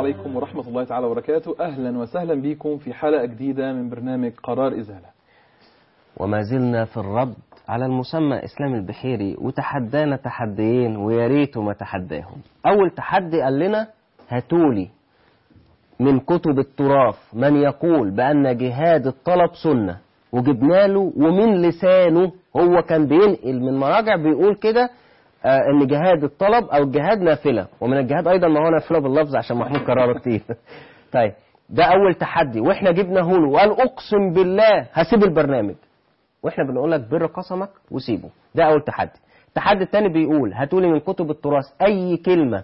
عليكم ورحمة الله تعالى وبركاته أهلا وسهلا بكم في حلقة جديدة من برنامج قرار إزالة وما زلنا في الرد على المسمى إسلام البحيري وتحدانا تحديين ويا ريته ما تحداهم أول تحدي قال لنا هاتولي من كتب التراث من يقول بأن جهاد الطلب سنة وجبنا له ومن لسانه هو كان بينقل من مراجع بيقول كده آه ان جهاد الطلب او الجهاد نافله ومن الجهاد ايضا ما هو نافله باللفظ عشان محمود كرره كتير طيب ده اول تحدي واحنا جبناه له وقال اقسم بالله هسيب البرنامج واحنا بنقول لك بر قسمك وسيبه ده اول تحدي التحدي الثاني بيقول هاتولي من كتب التراث اي كلمه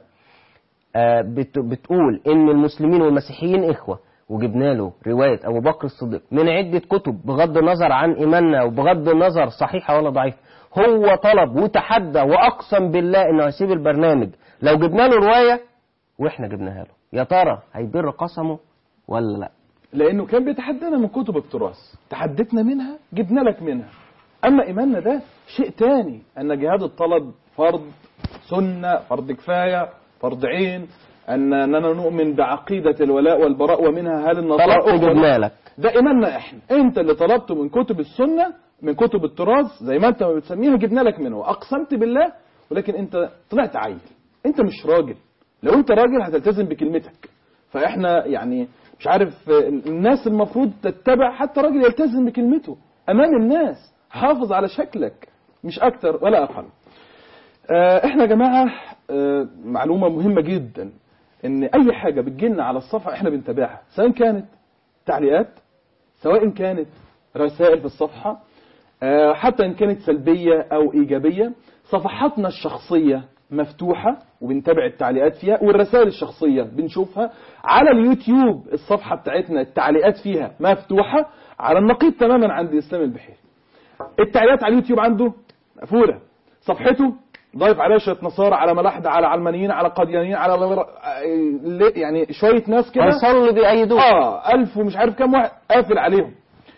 آه بت بتقول ان المسلمين والمسيحيين اخوه وجبنا له روايه ابو بكر الصديق من عده كتب بغض النظر عن ايماننا وبغض النظر صحيحه ولا ضعيفه هو طلب وتحدى واقسم بالله انه هيسيب البرنامج لو جبنا له روايه واحنا جبناها له يا ترى هيبر قسمه ولا لا لأنه كان بيتحدانا من كتب التراث تحدتنا منها جبنا لك منها أما إيماننا ده شيء تاني أن جهاد الطلب فرض سنة فرض كفاية فرض عين أننا نؤمن بعقيدة الولاء والبراء ومنها هل النصارى طلبت جبنا لك ده إيماننا إحنا أنت اللي طلبته من كتب السنة من كتب التراث زي ما أنت ما بتسميها جبنا لك منه وأقسمت بالله ولكن أنت طلعت عيل أنت مش راجل لو أنت راجل هتلتزم بكلمتك فإحنا يعني مش عارف الناس المفروض تتبع حتى راجل يلتزم بكلمته أمام الناس حافظ على شكلك مش أكتر ولا أقل احنا يا جماعة معلومة مهمة جدا ان اي حاجة بتجيلنا على الصفحة احنا بنتابعها سواء كانت تعليقات سواء كانت رسائل في الصفحة حتى ان كانت سلبية او ايجابية صفحاتنا الشخصية مفتوحة وبنتابع التعليقات فيها والرسائل الشخصية بنشوفها على اليوتيوب الصفحة بتاعتنا التعليقات فيها مفتوحة على النقيض تماما عند الإسلام البحيري التعليقات على اليوتيوب عنده مقفولة صفحته ضايف عليها شوية نصارى على ملاحدة على علمانيين على قاديانيين على يعني شوية ناس كده هيصلوا اللي بيأيدوه اه ألف ومش عارف كام واحد قافل عليهم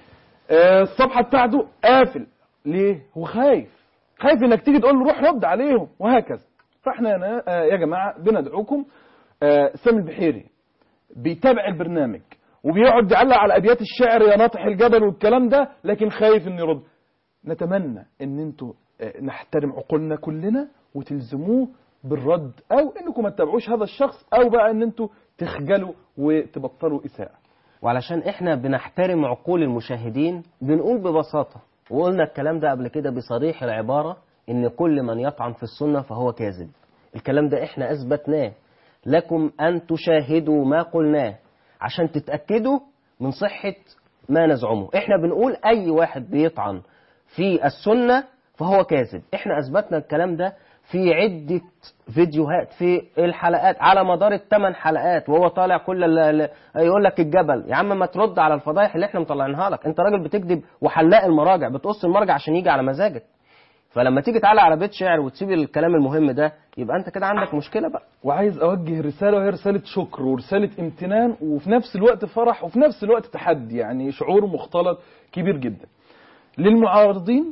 آه الصفحة بتاعته قافل ليه؟ هو خايف خايف انك تيجي تقول له روح رد عليهم وهكذا فاحنا يا جماعة بندعوكم سامي البحيري بيتابع البرنامج وبيقعد يعلق على ابيات الشعر يا ناطح الجبل والكلام ده لكن خايف انه يرد نتمنى ان انتوا نحترم عقولنا كلنا وتلزموه بالرد او انكم ما تتابعوش هذا الشخص او بقى ان انتوا تخجلوا وتبطلوا اساءة وعلشان احنا بنحترم عقول المشاهدين بنقول ببساطة وقلنا الكلام ده قبل كده بصريح العبارة ان كل من يطعن في السنة فهو كاذب الكلام ده احنا اثبتناه لكم ان تشاهدوا ما قلناه عشان تتأكدوا من صحة ما نزعمه احنا بنقول اي واحد بيطعن في السنة فهو كاذب احنا اثبتنا الكلام ده في عدة فيديوهات في الحلقات على مدار الثمان حلقات وهو طالع كل يقول لك الجبل يا عم ما ترد على الفضايح اللي احنا مطلعينها لك انت راجل بتكذب وحلاق المراجع بتقص المرجع عشان يجي على مزاجك فلما تيجي تعلق على بيت شعر وتسيب الكلام المهم ده يبقى انت كده عندك مشكله بقى وعايز اوجه رساله وهي رساله شكر ورساله امتنان وفي نفس الوقت فرح وفي نفس الوقت تحدي يعني شعور مختلط كبير جدا للمعارضين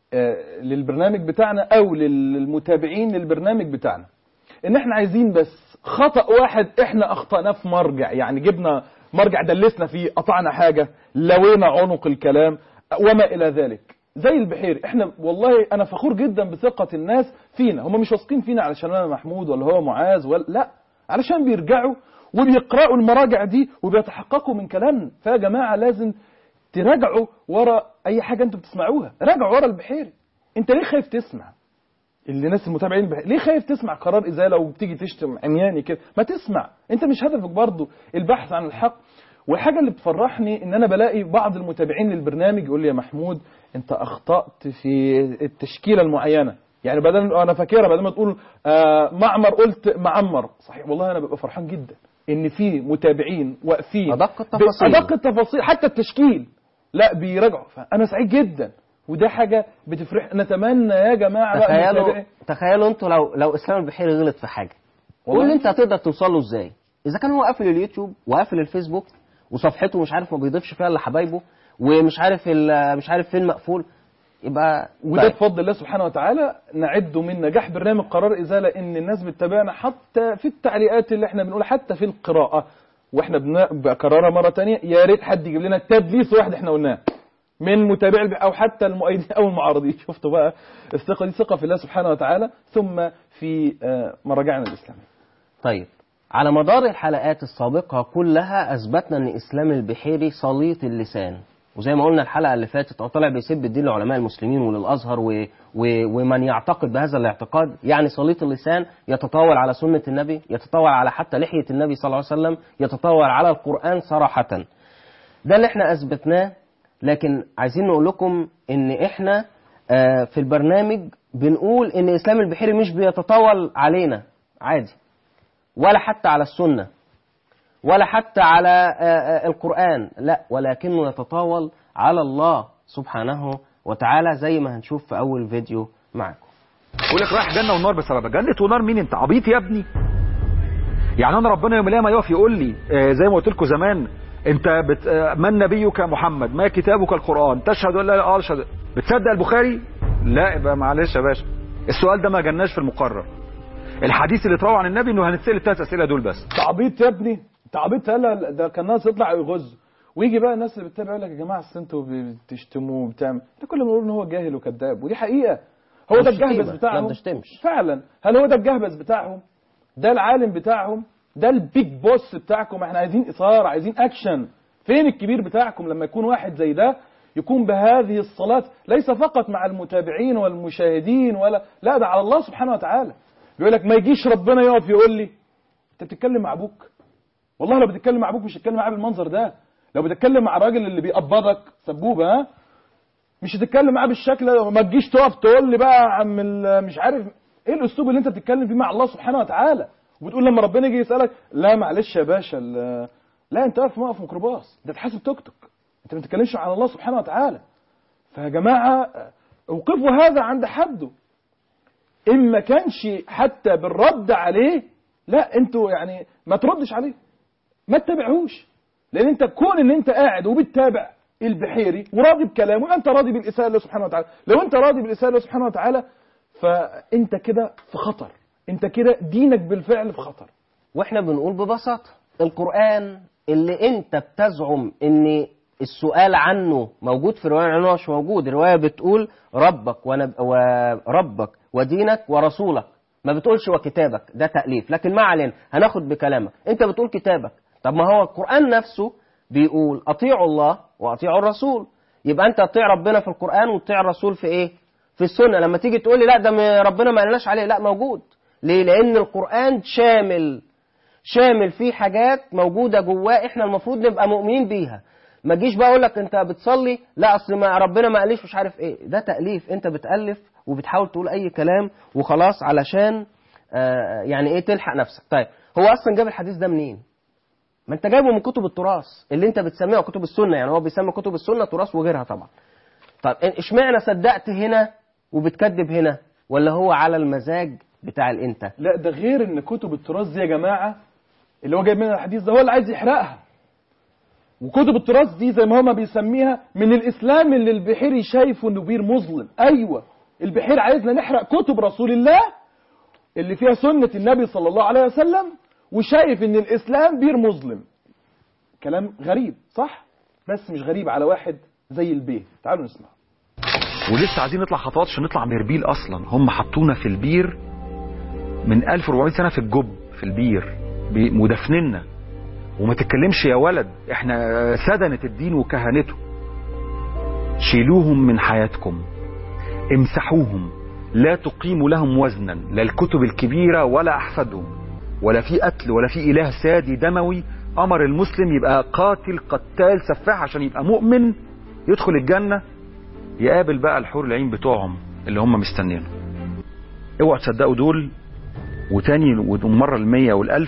للبرنامج بتاعنا او للمتابعين للبرنامج بتاعنا ان احنا عايزين بس خطأ واحد احنا اخطأناه في مرجع يعني جبنا مرجع دلسنا فيه قطعنا حاجة لوينا عنق الكلام وما الى ذلك زي البحيري احنا والله انا فخور جدا بثقة الناس فينا هم مش واثقين فينا علشان انا محمود ولا هو معاذ ولا لا علشان بيرجعوا وبيقرأوا المراجع دي وبيتحققوا من كلامنا فيا جماعة لازم تراجعوا ورا اي حاجة انتوا بتسمعوها راجعوا ورا البحيري انت ليه خايف تسمع اللي ناس المتابعين البحيري ليه خايف تسمع قرار ازالة وبتيجي تشتم عمياني كده ما تسمع انت مش هدفك برضو البحث عن الحق والحاجة اللي بتفرحني ان انا بلاقي بعض المتابعين للبرنامج يقول لي يا محمود انت اخطأت في التشكيلة المعينة يعني بدل انا فاكرها بدل ما تقول آه معمر قلت معمر صحيح والله انا ببقى فرحان جدا ان في متابعين واقفين ادق التفاصيل ادق التفاصيل حتى التشكيل لا بيراجعوا فانا سعيد جدا وده حاجه بتفرح نتمنى يا جماعه تخيلوا تخيلوا انتوا لو لو اسلام البحيري غلط في حاجه قول لي انت هتقدر توصل له ازاي اذا كان هو قافل اليوتيوب وقافل الفيسبوك وصفحته مش عارف ما بيضيفش فيها الا حبايبه ومش عارف مش عارف فين مقفول يبقى وده طيب. بفضل الله سبحانه وتعالى نعده من نجاح برنامج قرار إزالة إن الناس بتتابعنا حتى في التعليقات اللي احنا بنقولها حتى في القراءة واحنا بن- بكررها مرة تانية يا ريت حد يجيب لنا تدليس واحد احنا قلناه من متابع الب- او حتى المؤيدين او المعارضين شفتوا بقى الثقة دي ثقة في الله سبحانه وتعالى ثم في آه، مراجعنا الإسلامية طيب على مدار الحلقات السابقة كلها أثبتنا أن إسلام البحيري سليط اللسان وزي ما قلنا الحلقة اللي فاتت هو طلع بيسب الدين لعلماء المسلمين وللأزهر و... و... ومن يعتقد بهذا الاعتقاد يعني سليط اللسان يتطاول على سنة النبي يتطاول على حتى لحية النبي صلى الله عليه وسلم يتطاول على القرآن صراحة ده اللي احنا أثبتناه لكن عايزين نقول لكم ان احنا آه، في البرنامج بنقول ان اسلام البحيري مش بيتطاول علينا عادي ولا حتى على السنة ولا حتى على آه، آه، القرآن لا ولكنه يتطاول على الله سبحانه وتعالى زي ما هنشوف في أول فيديو معاكم يقول لك رايح جنه ونار بسببها جنه ونار مين انت عبيط يا ابني يعني انا ربنا يوم القيامه يقف يقول لي آه، زي ما قلت لكم زمان انت بت... آه، من نبيك محمد ما كتابك القران تشهد ولا لا اه اشهد بتصدق البخاري لا يبقى معلش يا باشا السؤال ده ما جالناش في المقرر الحديث اللي اتروى عن النبي انه هنتسال الثلاث اسئله دول بس تعبيط يا ابني تعبيط هلا ده كان ناس يطلع يغز ويجي بقى الناس اللي بتتابع يقول لك يا جماعه اصل انتوا بتشتموه وبتعمل ده كل ما نقول ان هو جاهل وكذاب ودي حقيقه هو ده مش الجهبذ شتيمة، ما بتاعهم بتشتمش. فعلا هل هو ده الجهبذ بتاعهم ده العالم بتاعهم ده البيج بوس بتاعكم احنا عايزين اثاره عايزين اكشن فين الكبير بتاعكم لما يكون واحد زي ده يكون بهذه الصلاة ليس فقط مع المتابعين والمشاهدين ولا لا ده على الله سبحانه وتعالى بيقول لك ما يجيش ربنا يقف يقول لي انت بتتكلم مع ابوك والله لو بتتكلم مع ابوك مش هتتكلم معاه بالمنظر ده لو بتتكلم مع الراجل اللي بيقبضك سبوبه ها مش هتتكلم معاه بالشكل ده ما تجيش تقف تقول لي بقى يا عم ال- مش عارف ايه الاسلوب اللي انت بتتكلم فيه مع الله سبحانه وتعالى وبتقول لما ربنا يجي يسالك لا معلش يا باشا ال- لا انت واقف موقف ميكروباص انت تحاسب توك توك انت ما بتتكلمش عن الله سبحانه وتعالى فيا جماعه اوقفوا هذا عند حده ان ما كانش حتى بالرد عليه لا انتوا يعني ما تردش عليه ما تتابعهوش لان انت كون ان انت قاعد وبتتابع البحيري وراضي بكلامه انت راضي بالاساءه لله سبحانه وتعالى لو انت راضي بالاساءه لله سبحانه وتعالى فانت كده في خطر انت كده دينك بالفعل في خطر واحنا بنقول ببساطة القرآن اللي انت بتزعم ان السؤال عنه موجود في رواية عنه مش موجود الرواية بتقول ربك ونب... وربك ودينك ورسولك ما بتقولش وكتابك ده تأليف لكن ما علينا هناخد بكلامك انت بتقول كتابك طب ما هو القرآن نفسه بيقول اطيعوا الله واطيعوا الرسول يبقى انت تطيع ربنا في القرآن وتطيع الرسول في ايه في السنة لما تيجي تقول لي لا ده م- ربنا ما قالناش عليه لا موجود ليه لان القرآن شامل شامل فيه حاجات موجودة جواه احنا المفروض نبقى مؤمنين بيها ما تجيش بقى اقول لك انت بتصلي لا اصل ما ربنا ما قاليش مش عارف ايه ده تأليف انت بتألف وبتحاول تقول اي كلام وخلاص علشان آه يعني ايه تلحق نفسك طيب هو اصلا جاب الحديث ده منين ما انت جايبه من كتب التراث اللي انت بتسميها كتب السنة يعني هو بيسمي كتب السنة تراث وغيرها طبعا طب اشمعنى صدقت هنا وبتكذب هنا ولا هو على المزاج بتاع الانت لا ده غير ان كتب التراث دي يا جماعه اللي هو جايب منها الحديث ده هو اللي عايز يحرقها وكتب التراث دي زي ما هما بيسميها من الاسلام اللي البحيري شايفه انه بير مظلم ايوه البحير عايزنا نحرق كتب رسول الله اللي فيها سنه النبي صلى الله عليه وسلم وشايف ان الاسلام بير مظلم كلام غريب صح بس مش غريب على واحد زي البيه تعالوا نسمع ولسه عايزين نطلع خطوات عشان نطلع من اربيل اصلا هم حطونا في البير من 1400 سنه في الجب في البير بي- ودفننا وما تتكلمش يا ولد احنا سدنة الدين وكهنته شيلوهم من حياتكم امسحوهم لا تقيموا لهم وزنا لا الكتب الكبيرة ولا أحفادهم ولا في قتل ولا في إله سادي دموي أمر المسلم يبقى قاتل قتال سفاح عشان يبقى مؤمن يدخل الجنة يقابل بقى الحور العين بتوعهم اللي هم مستنينه اوعوا تصدقوا دول وتاني والمرة المية والألف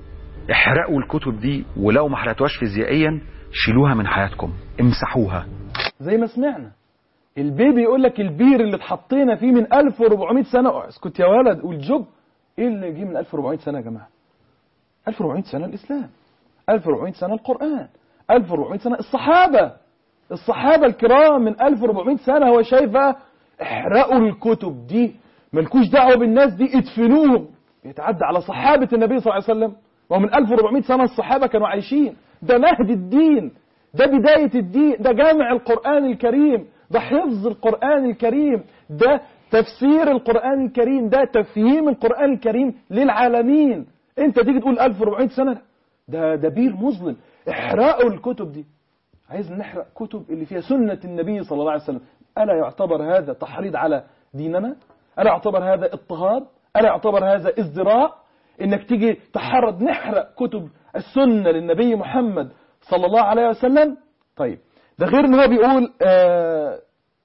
احرقوا الكتب دي ولو ما حرقتوهاش فيزيائيا شيلوها من حياتكم امسحوها زي ما سمعنا البيبي يقول لك البير اللي اتحطينا فيه من 1400 سنه اسكت يا ولد والجب ايه اللي جه من 1400 سنه يا جماعه 1400 سنه الاسلام 1400 سنه القران 1400 سنه الصحابه الصحابة الكرام من 1400 سنة هو شايف بقى احرقوا الكتب دي ملكوش دعوة بالناس دي ادفنوهم يتعدى على صحابة النبي صلى الله عليه وسلم ومن 1400 سنة الصحابة كانوا عايشين ده مهد الدين ده بداية الدين ده جامع القرآن الكريم ده حفظ القرآن الكريم ده تفسير القرآن الكريم ده تفهيم القرآن الكريم للعالمين انت تيجي تقول 1400 سنة ده ده بير مظلم احرقوا الكتب دي عايز نحرق كتب اللي فيها سنة النبي صلى الله عليه وسلم ألا يعتبر هذا تحريض على ديننا ألا يعتبر هذا اضطهاد ألا يعتبر هذا ازدراء إنك تيجي تحرض نحرق كتب السنة للنبي محمد صلى الله عليه وسلم طيب ده غير ان هو بيقول آه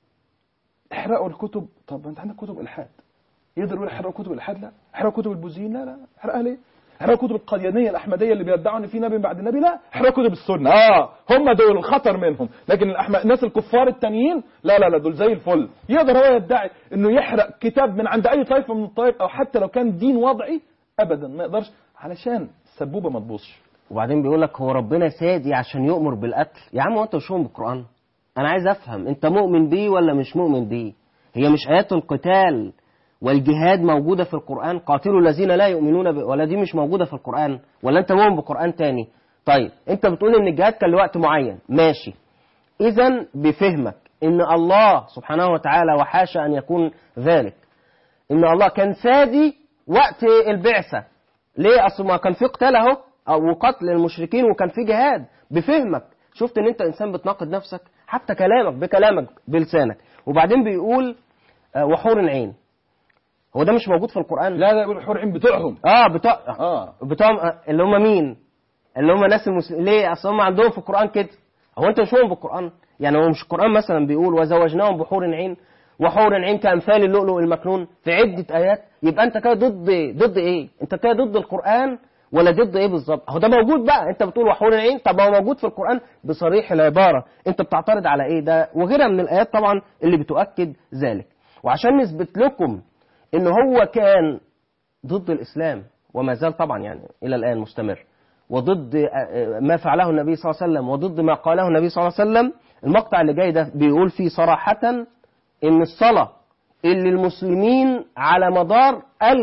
احرقوا الكتب طب انت عندك كتب الحاد يقدر يقول احرقوا كتب الالحاد لا احرقوا كتب البوذيين لا لا احرقها ليه احرقوا كتب القديانيه الاحمديه اللي بيدعوا ان في نبي بعد النبي لا احرقوا كتب السنه اه هم دول الخطر منهم لكن الأحم... الناس الكفار التانيين لا لا لا دول زي الفل يقدر هو يدعي انه يحرق كتاب من عند اي طائفه من الطائف او حتى لو كان دين وضعي ابدا ما يقدرش علشان السبوبه ما تبوظش وبعدين بيقول لك هو ربنا سادي عشان يؤمر بالقتل يا عم هو انت مش مؤمن بالقران انا عايز افهم انت مؤمن بيه ولا مش مؤمن بيه هي مش ايات القتال والجهاد موجودة في القرآن قاتلوا الذين لا يؤمنون ب... ولا دي مش موجودة في القرآن ولا انت مؤمن بقرآن تاني طيب انت بتقول ان الجهاد كان لوقت معين ماشي اذا بفهمك ان الله سبحانه وتعالى وحاشا ان يكون ذلك ان الله كان سادي وقت البعثة ليه اصل ما كان في قتال اهو او قتل المشركين وكان في جهاد بفهمك شفت ان انت انسان بتناقض نفسك حتى كلامك بكلامك بلسانك وبعدين بيقول آه، وحور عين هو ده مش موجود في القرآن لا لا يقول الحور عين بتوعهم اه بتوع اه بتوع اللي هم مين اللي هم ناس المسلمين ليه اصل هم عندهم في القرآن كده هو انت مش مؤمن بالقرآن يعني هو مش القرآن مثلا بيقول وزوجناهم بحور عين وحور عين كأمثال اللؤلؤ المكنون في عدة آيات يبقى انت كده ضد ضد ايه انت كده ضد القرآن ولا ضد ايه بالظبط هو ده موجود بقى انت بتقول وحور عين طب هو موجود في القرآن بصريح العبارة انت بتعترض على ايه ده وغيرها من الآيات طبعا اللي بتؤكد ذلك وعشان نثبت لكم ان هو كان ضد الاسلام وما زال طبعا يعني الى الان مستمر وضد ما فعله النبي صلى الله عليه وسلم وضد ما قاله النبي صلى الله عليه وسلم المقطع اللي جاي ده بيقول فيه صراحة ان الصلاة اللي المسلمين على مدار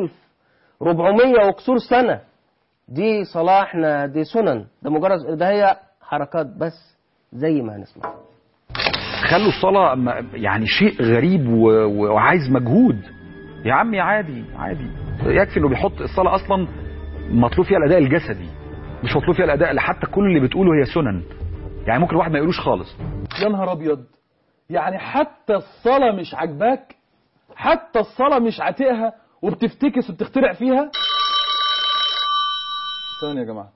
1400 وكسور سنة دي صلاة احنا دي سنن ده مجرد ده هي حركات بس زي ما هنسمع خلوا الصلاة م- يعني شيء غريب و- و- وعايز مجهود يا عمي عادي عادي يكفي انه بيحط الصلاة اصلا مطلوب فيها الاداء الجسدي مش مطلوب فيها الاداء حتى كل اللي بتقوله هي سنن يعني ممكن الواحد ما يقولوش خالص يا نهار ابيض يعني حتى الصلاة مش عاجباك حتى الصلاة مش عاتقها وبتفتكس وبتخترع فيها ثانية يا جماعة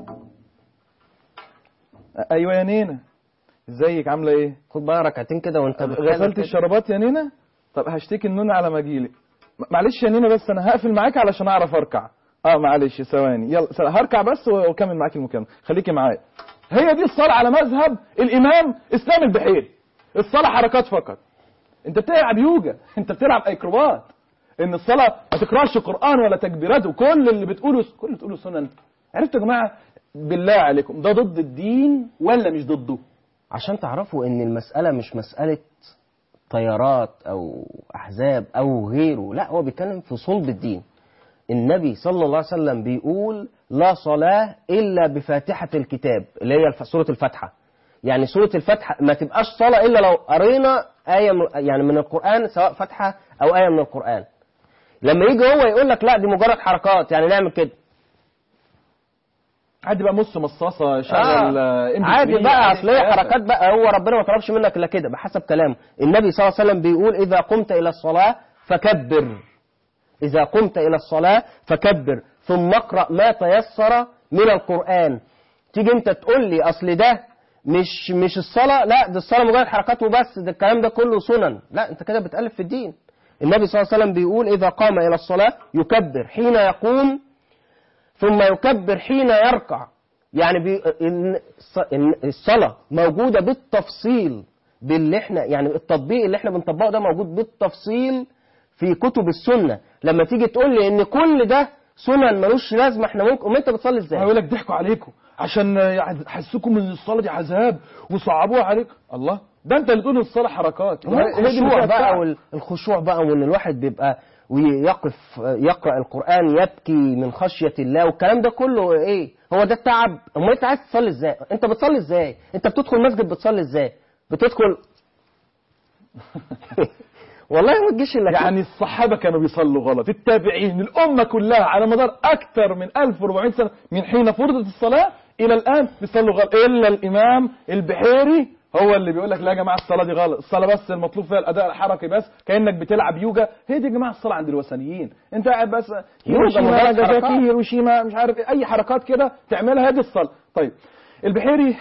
ايوه يا نينا ازيك عاملة ايه خد بقى ركعتين كده وانت بتتكلم غسلت كده. الشرابات يا نينا طب هشتكي النون على ما اجيلك م- معلش يا نينا بس انا هقفل معاك علشان اعرف اركع اه معلش ثواني يلا س- هركع بس واكمل معاك المكالمه خليكي معايا هي دي الصلاه على مذهب الامام اسلام البحيري الصلاه حركات فقط انت بتلعب يوجا انت بتلعب ايكروبات ان الصلاه ما تقراش قران ولا تكبيرات وكل اللي بتقوله كل اللي بتقوله سنن عرفتوا يا جماعه بالله عليكم ده ضد الدين ولا مش ضده عشان تعرفوا ان المسألة مش مسألة طيارات او احزاب او غيره لا هو بيتكلم في صلب الدين النبي صلى الله عليه وسلم بيقول لا صلاة الا بفاتحة الكتاب اللي هي الف- سورة الفاتحة يعني سورة الفاتحة ما تبقاش صلاة الا لو قرينا آية من يعني من القرآن سواء فاتحة او آية من القرآن لما يجي هو يقول لك لا دي مجرد حركات يعني نعمل كده عادي بقى مص مصاصه شغل آه. آه. MP3 عادي بقى عادي اصل هي حياتك. حركات بقى هو ربنا ما طلبش منك الا كده بحسب كلامه النبي صلى الله عليه وسلم بيقول اذا قمت الى الصلاه فكبر اذا قمت الى الصلاه فكبر ثم اقرا ما تيسر من القران تيجي انت تقول لي اصل ده مش مش الصلاه لا ده الصلاه مجرد حركات وبس ده الكلام ده كله سنن لا انت كده بتالف في الدين النبي صلى الله عليه وسلم بيقول اذا قام الى الصلاه يكبر حين يقوم ثم يكبر حين يركع يعني بي إن الص- إن الصلاة موجودة بالتفصيل باللي احنا يعني التطبيق اللي احنا بنطبقه ده موجود بالتفصيل في كتب السنة لما تيجي تقول لي ان كل ده سنن ملوش لازمه احنا ممكن امال انت بتصلي ازاي هيقول لك ضحكوا عليكم عشان يحسسكم ان الصلاه دي عذاب وصعبوها عليكم الله ده انت اللي تقول الصلاه حركات هو الخشوع بقى والخشوع بقى وان الواحد بيبقى ويقف يقرا القران يبكي من خشيه الله والكلام ده كله ايه هو ده التعب امال انت عايز تصلي ازاي انت بتصلي ازاي انت بتدخل مسجد بتصلي ازاي بتدخل والله ما تجيش الا يعني الصحابه كانوا بيصلوا غلط التابعين الامه كلها على مدار اكثر من 1400 سنه من حين فرضت الصلاه الى الان بيصلوا غلط الا الامام البحيري هو اللي بيقول لك لا يا جماعه الصلاه دي غلط الصلاه بس المطلوب فيها الاداء الحركي بس كانك بتلعب يوجا هي دي يا جماعه الصلاه عند الوثنيين انت قاعد بس هيروشيما ناجازاكي هيروشيما مش عارف اي حركات كده تعملها دي الصلاه طيب البحيري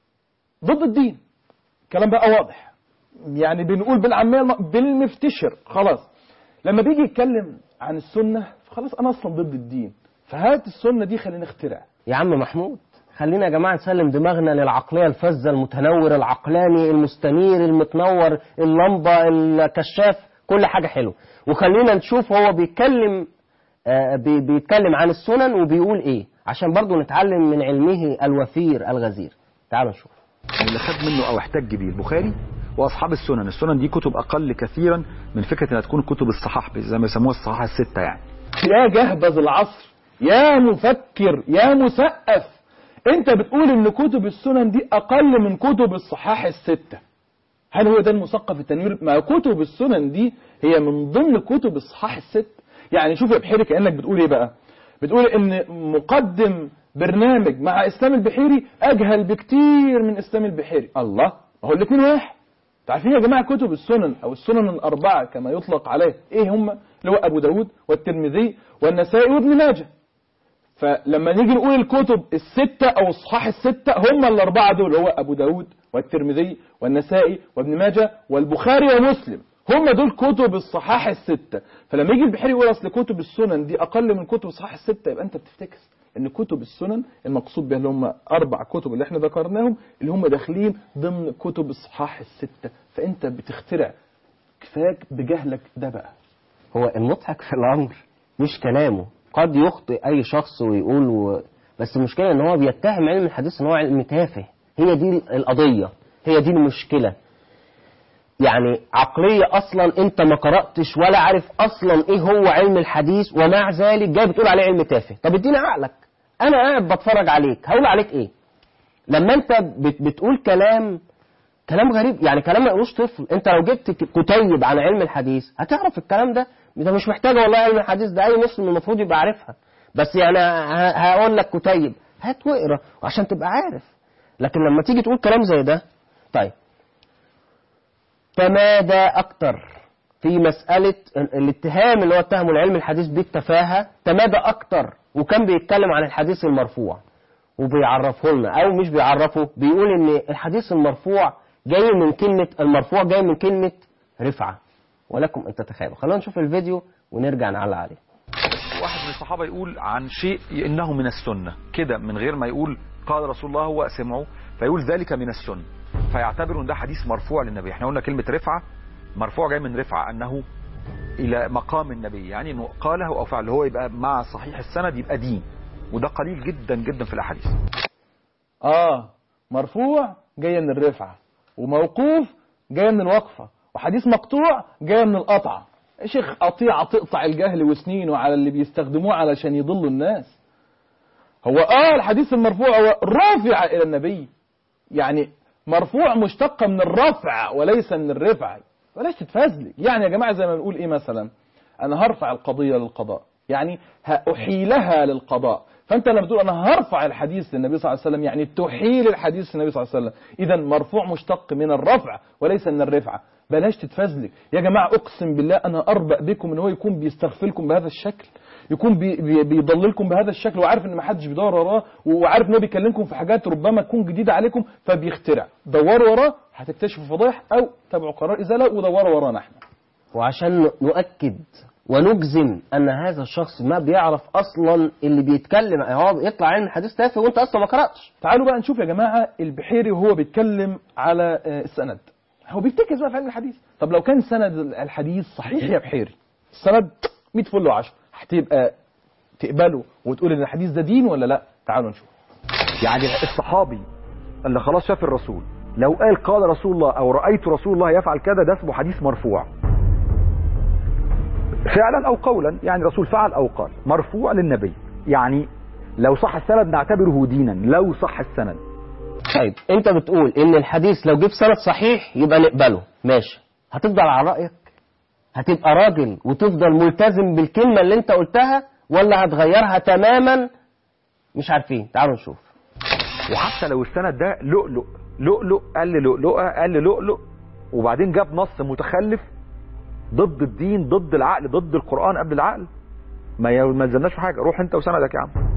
ضد الدين كلام بقى واضح يعني بنقول بالعاميه بالمفتشر خلاص لما بيجي يتكلم عن السنه فخلاص انا اصلا ضد الدين فهات السنه دي خلينا نخترع يا عم محمود خلينا يا جماعه نسلم دماغنا للعقليه الفذه المتنور العقلاني المستنير المتنور اللمبه الكشاف كل حاجه حلوه وخلينا نشوف هو بيتكلم آه بي بيتكلم عن السنن وبيقول ايه عشان برضه نتعلم من علمه الوفير الغزير تعالوا نشوف اللي خد منه او احتج بيه البخاري واصحاب السنن السنن دي كتب اقل كثيرا من فكره انها تكون كتب الصحاح زي ما يسموها الصحاح السته يعني يا جهبذ العصر يا مفكر يا مثقف انت بتقول ان كتب السنن دي اقل من كتب الصحاح الستة هل هو ده المثقف التنوير ما كتب السنن دي هي من ضمن كتب الصحاح الست يعني شوف يا بحيري كانك بتقول ايه بقى بتقول ان مقدم برنامج مع اسلام البحيري اجهل بكتير من اسلام البحيري الله هو الاثنين واحد عارفين يا جماعه كتب السنن او السنن الاربعه كما يطلق عليه ايه هم اللي هو ابو داود والترمذي والنسائي وابن ماجه فلما نيجي نقول الكتب الستة أو الصحاح الستة هم الأربعة دول هو أبو داود والترمذي والنسائي وابن ماجه والبخاري ومسلم هم دول كتب الصحاح الستة فلما يجي البحيري يقول أصل كتب السنن دي أقل من كتب الصحاح الستة يبقى أنت بتفتكس إن كتب السنن المقصود بها اللي هم أربع كتب اللي احنا ذكرناهم اللي هم داخلين ضمن كتب الصحاح الستة فأنت بتخترع كفاك بجهلك ده بقى هو المضحك في الأمر مش كلامه قد يخطئ اي شخص ويقول و... بس المشكله ان هو بيتهم علم الحديث ان هو علم تافه هي دي القضيه هي دي المشكله يعني عقليه اصلا انت ما قراتش ولا عارف اصلا ايه هو علم الحديث ومع ذلك جاي بتقول عليه علم تافه طب اديني عقلك انا قاعد بتفرج عليك هقول عليك ايه لما انت بت... بتقول كلام كلام غريب يعني كلام ما يقولوش طفل انت لو جبت كتيب عن علم الحديث هتعرف الكلام ده ده مش محتاجه والله علم الحديث ده اي مسلم المفروض يبقى عارفها بس يعني هقول لك كتيب هات واقرا عشان تبقى عارف لكن لما تيجي تقول كلام زي ده طيب تمادى اكتر في مسألة الاتهام اللي هو اتهمه العلم الحديث بالتفاهة تمادى أكتر وكان بيتكلم عن الحديث المرفوع وبيعرفه لنا أو مش بيعرفه بيقول إن الحديث المرفوع جاي من كلمة المرفوع جاي من كلمة رفعة ولكم أن تتخيلوا خلونا نشوف الفيديو ونرجع نعلق عليه واحد من الصحابة يقول عن شيء إنه من السنة كده من غير ما يقول قال رسول الله هو سمعه فيقول ذلك من السنة فيعتبر ان ده حديث مرفوع للنبي احنا قلنا كلمة رفعة مرفوع جاي من رفعة أنه إلى مقام النبي يعني أنه قاله أو فعله هو يبقى مع صحيح السند يبقى دين وده قليل جدا جدا في الأحاديث آه مرفوع جاية من الرفعة وموقوف جاية من الوقفة وحديث مقطوع جاية من القطعة يا شيخ قطيعة تقطع الجهل وسنينه على اللي بيستخدموه علشان يضلوا الناس هو آه الحديث المرفوع هو رافع إلى النبي يعني مرفوع مشتقة من الرفع وليس من الرفع بلاش تتفازلك يعني يا جماعة زي ما بنقول إيه مثلا أنا هرفع القضية للقضاء يعني هأحيلها للقضاء فأنت لما تقول أنا هرفع الحديث للنبي صلى الله عليه وسلم يعني تحيل الحديث للنبي صلى الله عليه وسلم إذا مرفوع مشتق من الرفع وليس من الرفعة بلاش تتفازلك يا جماعة أقسم بالله أنا أربأ بكم إن هو يكون بيستغفلكم بهذا الشكل يكون بي بي بيضللكم بهذا الشكل وعارف ان ما حدش بيدور وراه وعارف ان هو بيكلمكم في حاجات ربما تكون جديده عليكم فبيخترع دوروا وراه هتكتشفوا فضايح او تابعوا قرار ازاله ودوروا ورانا احنا وعشان نؤكد ونجزم ان هذا الشخص ما بيعرف اصلا اللي بيتكلم هو يطلع علم الحديث تافه وانت اصلا ما قراتش تعالوا بقى نشوف يا جماعه البحيري وهو بيتكلم على السند هو بيفتكس بقى في علم الحديث طب لو كان سند الحديث صحيح يا بحيري السند 100 فل و10 هتبقى تقبله وتقول ان الحديث ده دين ولا لا تعالوا نشوف يعني الصحابي اللي خلاص شاف الرسول لو قال قال رسول الله او رايت رسول الله يفعل كذا ده اسمه حديث مرفوع فعلا او قولا يعني رسول فعل او قال مرفوع للنبي يعني لو صح السند نعتبره دينا لو صح السند طيب انت بتقول ان الحديث لو جيب سند صحيح يبقى نقبله ماشي هتفضل على رايك هتبقى راجل وتفضل ملتزم بالكلمه اللي انت قلتها ولا هتغيرها تماما مش عارفين تعالوا نشوف وحتى لو السند ده لؤلؤ لؤلؤ قال لؤلؤه قال لؤلؤ وبعدين جاب نص متخلف ضد الدين ضد العقل ضد القرآن قبل العقل ما ي- ما يلزمناش في حاجة روح انت وسندك يا عم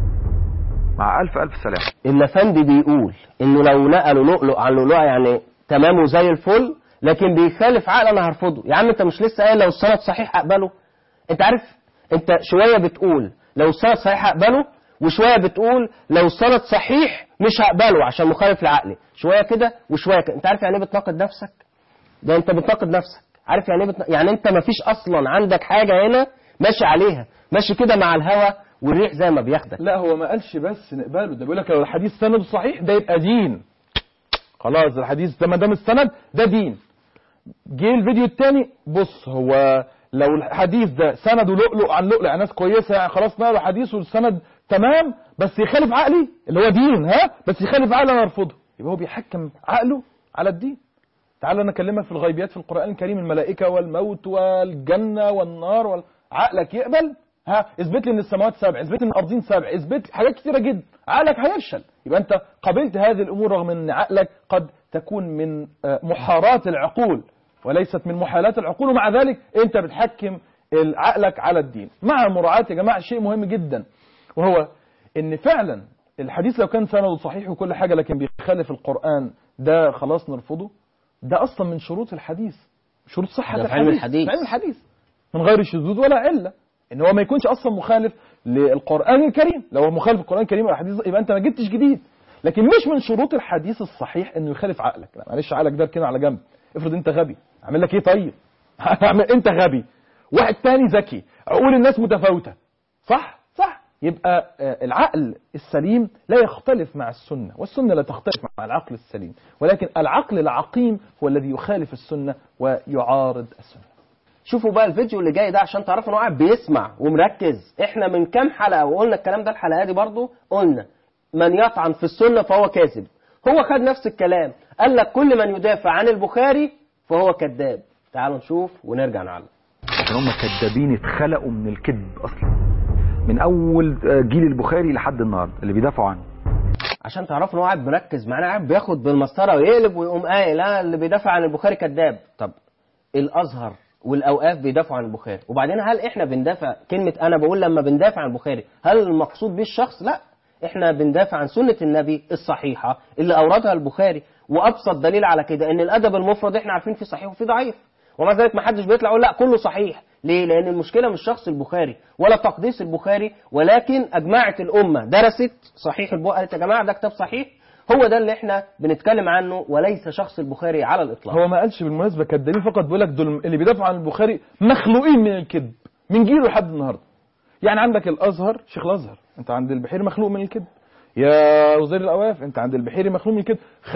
مع ألف ألف سلام النفندي بيقول انه لو نقلوا لؤلؤ عن لؤلؤه يعني تمام وزي الفل لكن بيخالف عقل انا هرفضه يا عم انت مش لسه قايل لو السند صحيح اقبله انت عارف انت شويه بتقول لو السند صحيح اقبله وشويه بتقول لو السند صحيح مش هقبله عشان مخالف لعقلي شويه كده وشويه كده انت عارف يعني ايه بتناقض نفسك ده انت بتناقض نفسك عارف يعني ايه بتن... يعني انت مفيش اصلا عندك حاجه هنا ماشي عليها ماشي كده مع الهوا والريح زي ما بياخدك لا هو ما قالش بس نقبله ده بيقول لك لو الحديث سنده صحيح ده يبقى دين خلاص الحديث ده ما دام السند ده دين جه الفيديو الثاني بص هو لو الحديث ده سنده لؤلؤ عن لؤلؤ يعني ناس كويسه يعني خلاص نقلوا حديث والسند تمام بس يخالف عقلي اللي هو دين ها بس يخالف عقلي انا ارفضه يبقى هو بيحكم عقله على الدين تعال انا اكلمك في الغيبيات في القران الكريم الملائكه والموت والجنه والنار وال... عقلك يقبل ها اثبت لي ان السماوات سبع اثبت لي ان الارضين سبع اثبت لي حاجات كتيره جدا عقلك هيفشل يبقى انت قبلت هذه الامور رغم ان عقلك قد تكون من آه، محارات العقول وليست من محالات العقول ومع ذلك انت بتحكم عقلك على الدين مع مراعاه يا جماعه شيء مهم جدا وهو ان فعلا الحديث لو كان سنده صحيح وكل حاجه لكن بيخالف القران ده خلاص نرفضه ده اصلا من شروط الحديث شروط صحه ده في علم الحديث الحديث. في علم الحديث من غير شذوذ ولا عله ان هو ما يكونش اصلا مخالف للقران الكريم لو هو مخالف القران الكريم او الحديث يبقى انت ما جبتش جديد لكن مش من شروط الحديث الصحيح انه يخالف عقلك لا معلش عقلك ده كده على جنب افرض انت غبي اعمل لك ايه طيب اعمل انت غبي واحد تاني ذكي عقول الناس متفاوته صح صح يبقى آه، العقل السليم لا يختلف مع السنة والسنة لا تختلف مع العقل السليم ولكن العقل العقيم هو الذي يخالف السنة ويعارض السنة شوفوا بقى الفيديو اللي جاي ده عشان تعرفوا ان هو قاعد بيسمع ومركز احنا من كام حلقه وقلنا الكلام ده الحلقه دي برضو قلنا من يطعن في السنه فهو كاذب هو خد نفس الكلام قال لك كل من يدافع عن البخاري فهو كذاب تعالوا نشوف ونرجع نعلم عشان هم كدابين اتخلقوا من الكذب اصلا من اول آه، جيل البخاري لحد النهارده اللي بيدافعوا عنه عشان تعرفوا ان هو قاعد مركز معانا قاعد بياخد بالمسطره ويقلب ويقوم قايل لا اللي بيدافع عن البخاري كذاب طب الازهر والاوقاف بيدافعوا عن البخاري وبعدين هل احنا بندافع كلمه انا بقول لما بندافع عن البخاري هل المقصود بيه الشخص لا احنا بندافع عن سنه النبي الصحيحه اللي اوردها البخاري وابسط دليل على كده ان الادب المفرد احنا عارفين فيه صحيح وفيه ضعيف ومع ذلك ما حدش بيطلع يقول لا كله صحيح ليه لان المشكله مش شخص البخاري ولا تقديس البخاري ولكن اجمعت الامه درست صحيح البخاري قالت يا جماعه ده كتاب صحيح هو ده اللي احنا بنتكلم عنه وليس شخص البخاري على الاطلاق هو ما قالش بالمناسبة كدابين فقط بيقول لك دول اللي بيدافعوا عن البخاري مخلوقين من الكذب من جيله لحد النهارده يعني عندك الازهر شيخ الازهر انت عند البحيري مخلوق من الكذب يا وزير الاوقاف انت عند البحيري مخلوق من الكذب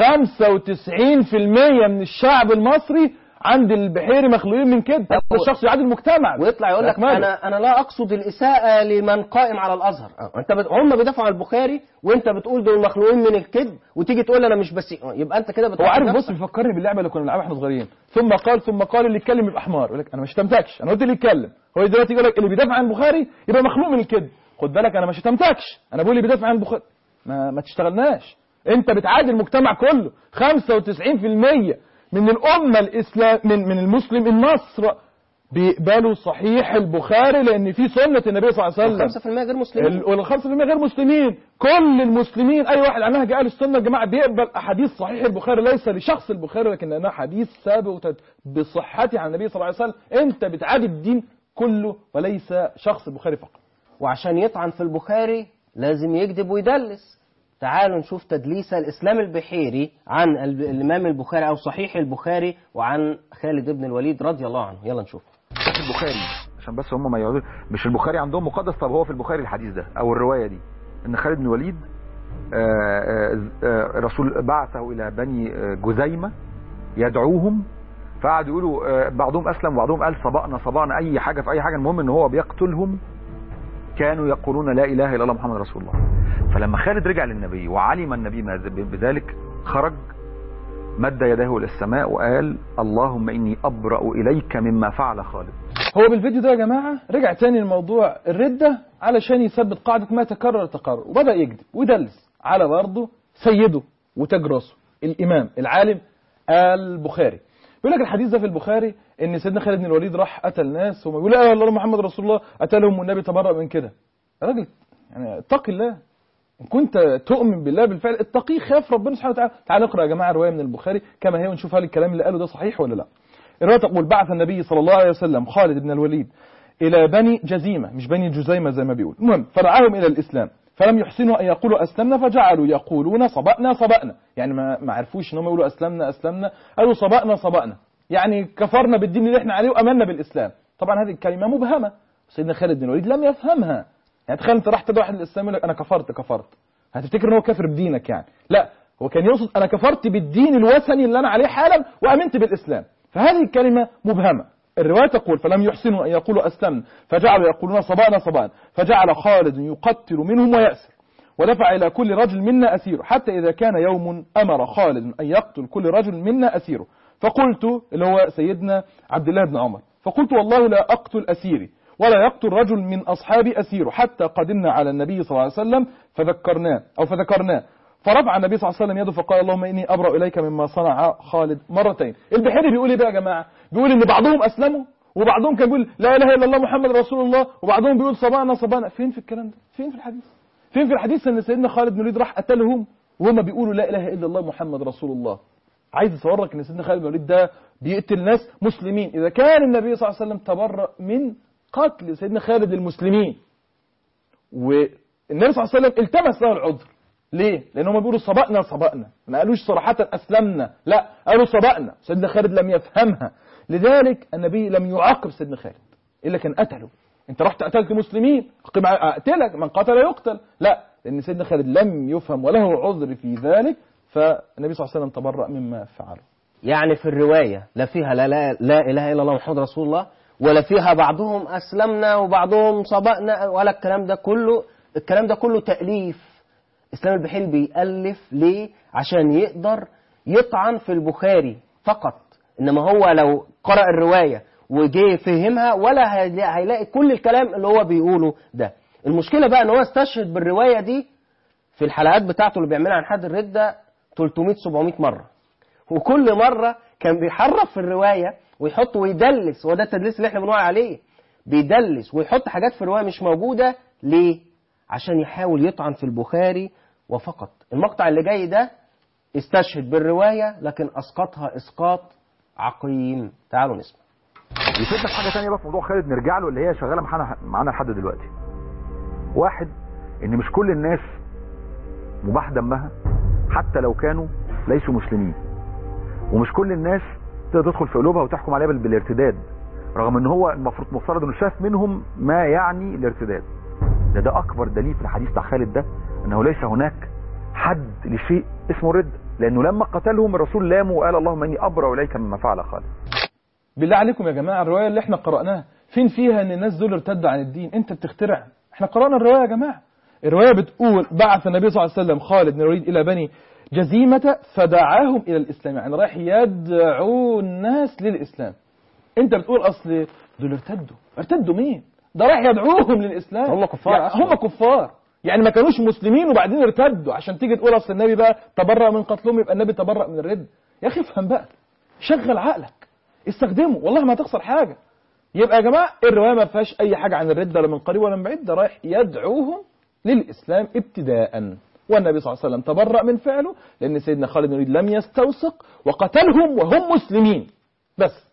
95% من الشعب المصري عند البحيري مخلوقين من كذب هذا الشخص يعادل المجتمع ويطلع يقول لك ماله؟ انا انا لا اقصد الاساءه لمن قائم على الازهر أه. انت بت... هم بيدافعوا عن البخاري وانت بتقول دول مخلوقين من الكذب وتيجي تقول انا مش بسيء أه، يبقى انت كده هو بتوقف عارف نفسك. بص بيفكرني باللعبه اللي كنا بنلعبها احنا صغيرين ثم قال ثم قال اللي يتكلم يبقى حمار يقول لك انا ما شتمتكش انا قلت اللي يتكلم هو دلوقتي يقول لك اللي بيدافع عن البخاري يبقى مخلوق من الكذب خد بالك انا ما شتمتكش انا بقول اللي بيدافع عن البخاري ما, ما تشتغلناش انت بتعادل المجتمع كله 95% من الامه الاسلام من من المسلمين مصر بيقبلوا صحيح البخاري لان في سنه النبي صلى الله عليه وسلم 5% غير مسلمين وال 5% غير مسلمين كل المسلمين اي واحد على نهج اهل السنه يا جماعه بيقبل احاديث صحيح البخاري ليس لشخص البخاري لكن لانها حديث ثابت بصحته عن النبي صلى الله عليه وسلم انت بتعادي الدين كله وليس شخص البخاري فقط وعشان يطعن في البخاري لازم يكذب ويدلس تعالوا نشوف تدليس الإسلام البحيري عن ال- الإمام البخاري أو صحيح البخاري وعن خالد بن الوليد رضي الله عنه يلا نشوف شيخ البخاري عشان بس هم ما يقعدوا مش البخاري عندهم مقدس طب هو في البخاري الحديث ده او الروايه دي ان خالد بن الوليد آه، آه، آه، رسول بعثه الى بني آه، جزيمه يدعوهم فقعدوا يقولوا آه، بعضهم اسلم وبعضهم قال سبقنا سبقنا اي حاجه في اي حاجه المهم ان هو بيقتلهم كانوا يقولون لا اله الا الله محمد رسول الله فلما خالد رجع للنبي وعلم النبي ما ذ- بذلك خرج مد يديه الى السماء وقال اللهم اني ابرا اليك مما فعل خالد هو بالفيديو ده يا جماعة رجع تاني لموضوع الردة علشان يثبت قاعدة ما تكرر تكرر وبدأ يكذب ويدلس على برضه سيده وتاج راسه الإمام العالم البخاري بيقول لك الحديث ده في البخاري ان سيدنا خالد بن الوليد راح قتل ناس وما بيقول لا الله محمد رسول الله قتلهم والنبي تبرأ من كده يا راجل يعني اتق الله ان كنت تؤمن بالله بالفعل اتقيه خاف ربنا سبحانه وتعالى تعال نقرا يا جماعه روايه من البخاري كما هي ونشوف هل الكلام اللي قاله ده صحيح ولا لا الروايه تقول بعث النبي صلى الله عليه وسلم خالد بن الوليد الى بني جزيمه مش بني جزيمه زي ما بيقول المهم فدعاهم الى الاسلام فلم يحسنوا ان يقولوا اسلمنا فجعلوا يقولون صبأنا صبأنا يعني ما ما عرفوش ان هم يقولوا اسلمنا اسلمنا قالوا صبأنا صبأنا يعني كفرنا بالدين اللي احنا عليه وامنا بالاسلام طبعا هذه الكلمه مبهمه سيدنا خالد بن الوليد لم يفهمها يعني تخيل انت راح تدعو واحد للاسلام يقول لك انا كفرت كفرت هتفتكر ان هو كافر بدينك يعني لا هو كان يقصد انا كفرت بالدين الوثني اللي انا عليه حالا وامنت بالاسلام فهذه الكلمه مبهمه الروايه تقول فلم يحسنوا ان يقولوا اسلمنا فجعلوا يقولون صبانا صبانا فجعل خالد يقتل منهم ويأسر ودفع إلى كل رجل منا أسيره حتى إذا كان يوم أمر خالد أن يقتل كل رجل منا أسيره فقلت اللي هو سيدنا عبد الله بن عمر فقلت والله لا أقتل أسيري ولا يقتل رجل من أصحابي أسيره حتى قدمنا على النبي صلى الله عليه وسلم فذكرناه أو فذكرناه فرفع النبي صلى الله عليه وسلم يده فقال اللهم إني أبرأ إليك مما صنع خالد مرتين البحيري بيقول إيه بقى يا جماعة بيقول إن بعضهم أسلموا وبعضهم كان بيقول لا إله إلا الله محمد رسول الله وبعضهم بيقول صبانا صبانا فين في الكلام ده فين في الحديث فين في الحديث ان سيدنا خالد بن الوليد راح قتلهم وهم بيقولوا لا اله الا الله محمد رسول الله عايز اصور لك ان سيدنا خالد بن الوليد ده بيقتل ناس مسلمين اذا كان النبي صلى الله عليه وسلم تبرأ من قتل سيدنا خالد للمسلمين والنبي صلى الله عليه وسلم التمس له العذر ليه؟ لان هم بيقولوا سبقنا سبقنا ما قالوش صراحة اسلمنا لا قالوا سبقنا سيدنا خالد لم يفهمها لذلك النبي لم يعاقب سيدنا خالد الا كان قتله انت رحت قتلت مسلمين أقيم- اقتلك من قتل يقتل لا لان سيدنا خالد لم يفهم وله عذر في ذلك فالنبي صلى الله عليه وسلم تبرأ مما فعله يعني في الرواية لا فيها لا, لا, لا إله إلا الله محمد رسول الله ولا فيها بعضهم أسلمنا وبعضهم سبقنا ولا الكلام ده كله الكلام ده كله تأليف إسلام البحيري بيألف ليه عشان يقدر يطعن في البخاري فقط إنما هو لو قرأ الرواية وجه فهمها ولا هيلا- هيلاقي كل الكلام اللي هو بيقوله ده المشكلة بقى إن هو استشهد بالرواية دي في الحلقات بتاعته اللي بيعملها عن حد الردة 300 700 مرة وكل مرة كان بيحرف في الرواية ويحط ويدلس هو ده التدليس اللي احنا بنقول عليه بيدلس ويحط حاجات في الرواية مش موجودة ليه؟ عشان يحاول يطعن في البخاري وفقط المقطع اللي جاي ده استشهد بالرواية لكن أسقطها إسقاط عقيم تعالوا نسمع يفيدنا في حاجه ثانيه بقى في موضوع خالد نرجع له اللي هي شغاله معانا معانا لحد دلوقتي واحد ان مش كل الناس مباح دمها حتى لو كانوا ليسوا مسلمين ومش كل الناس تقدر تدخل في قلوبها وتحكم عليها بال- بالارتداد رغم ان هو المفروض مفترض انه شاف منهم ما يعني الارتداد ده ده اكبر دليل في الحديث بتاع خالد ده انه ليس هناك حد لشيء اسمه رد لانه لما قتلهم الرسول لامه وقال اللهم اني ابرا اليك مما فعل خالد بالله عليكم يا جماعة الرواية اللي احنا قرأناها فين فيها ان الناس دول ارتدوا عن الدين انت بتخترع احنا قرأنا الرواية يا جماعة الرواية بتقول بعث النبي صلى الله عليه وسلم خالد بن الوليد الى بني جزيمة فدعاهم الى الاسلام يعني رايح يدعو الناس للاسلام انت بتقول اصل دول ارتدوا ارتدوا مين ده رايح يدعوهم للاسلام هم كفار يعني أصلاً. هم كفار يعني ما كانوش مسلمين وبعدين ارتدوا عشان تيجي تقول اصل النبي بقى تبرأ من قتلهم يبقى النبي تبرأ من الرد يا اخي افهم بقى شغل عقلك استخدمه والله ما هتخسر حاجه يبقى يا جماعه الروايه ما فيهاش اي حاجه عن الرده لا من قريب ولا من بعيد ده رايح يدعوهم للاسلام ابتداء والنبي صلى الله عليه وسلم تبرأ من فعله لان سيدنا خالد بن الوليد لم يستوثق وقتلهم وهم مسلمين بس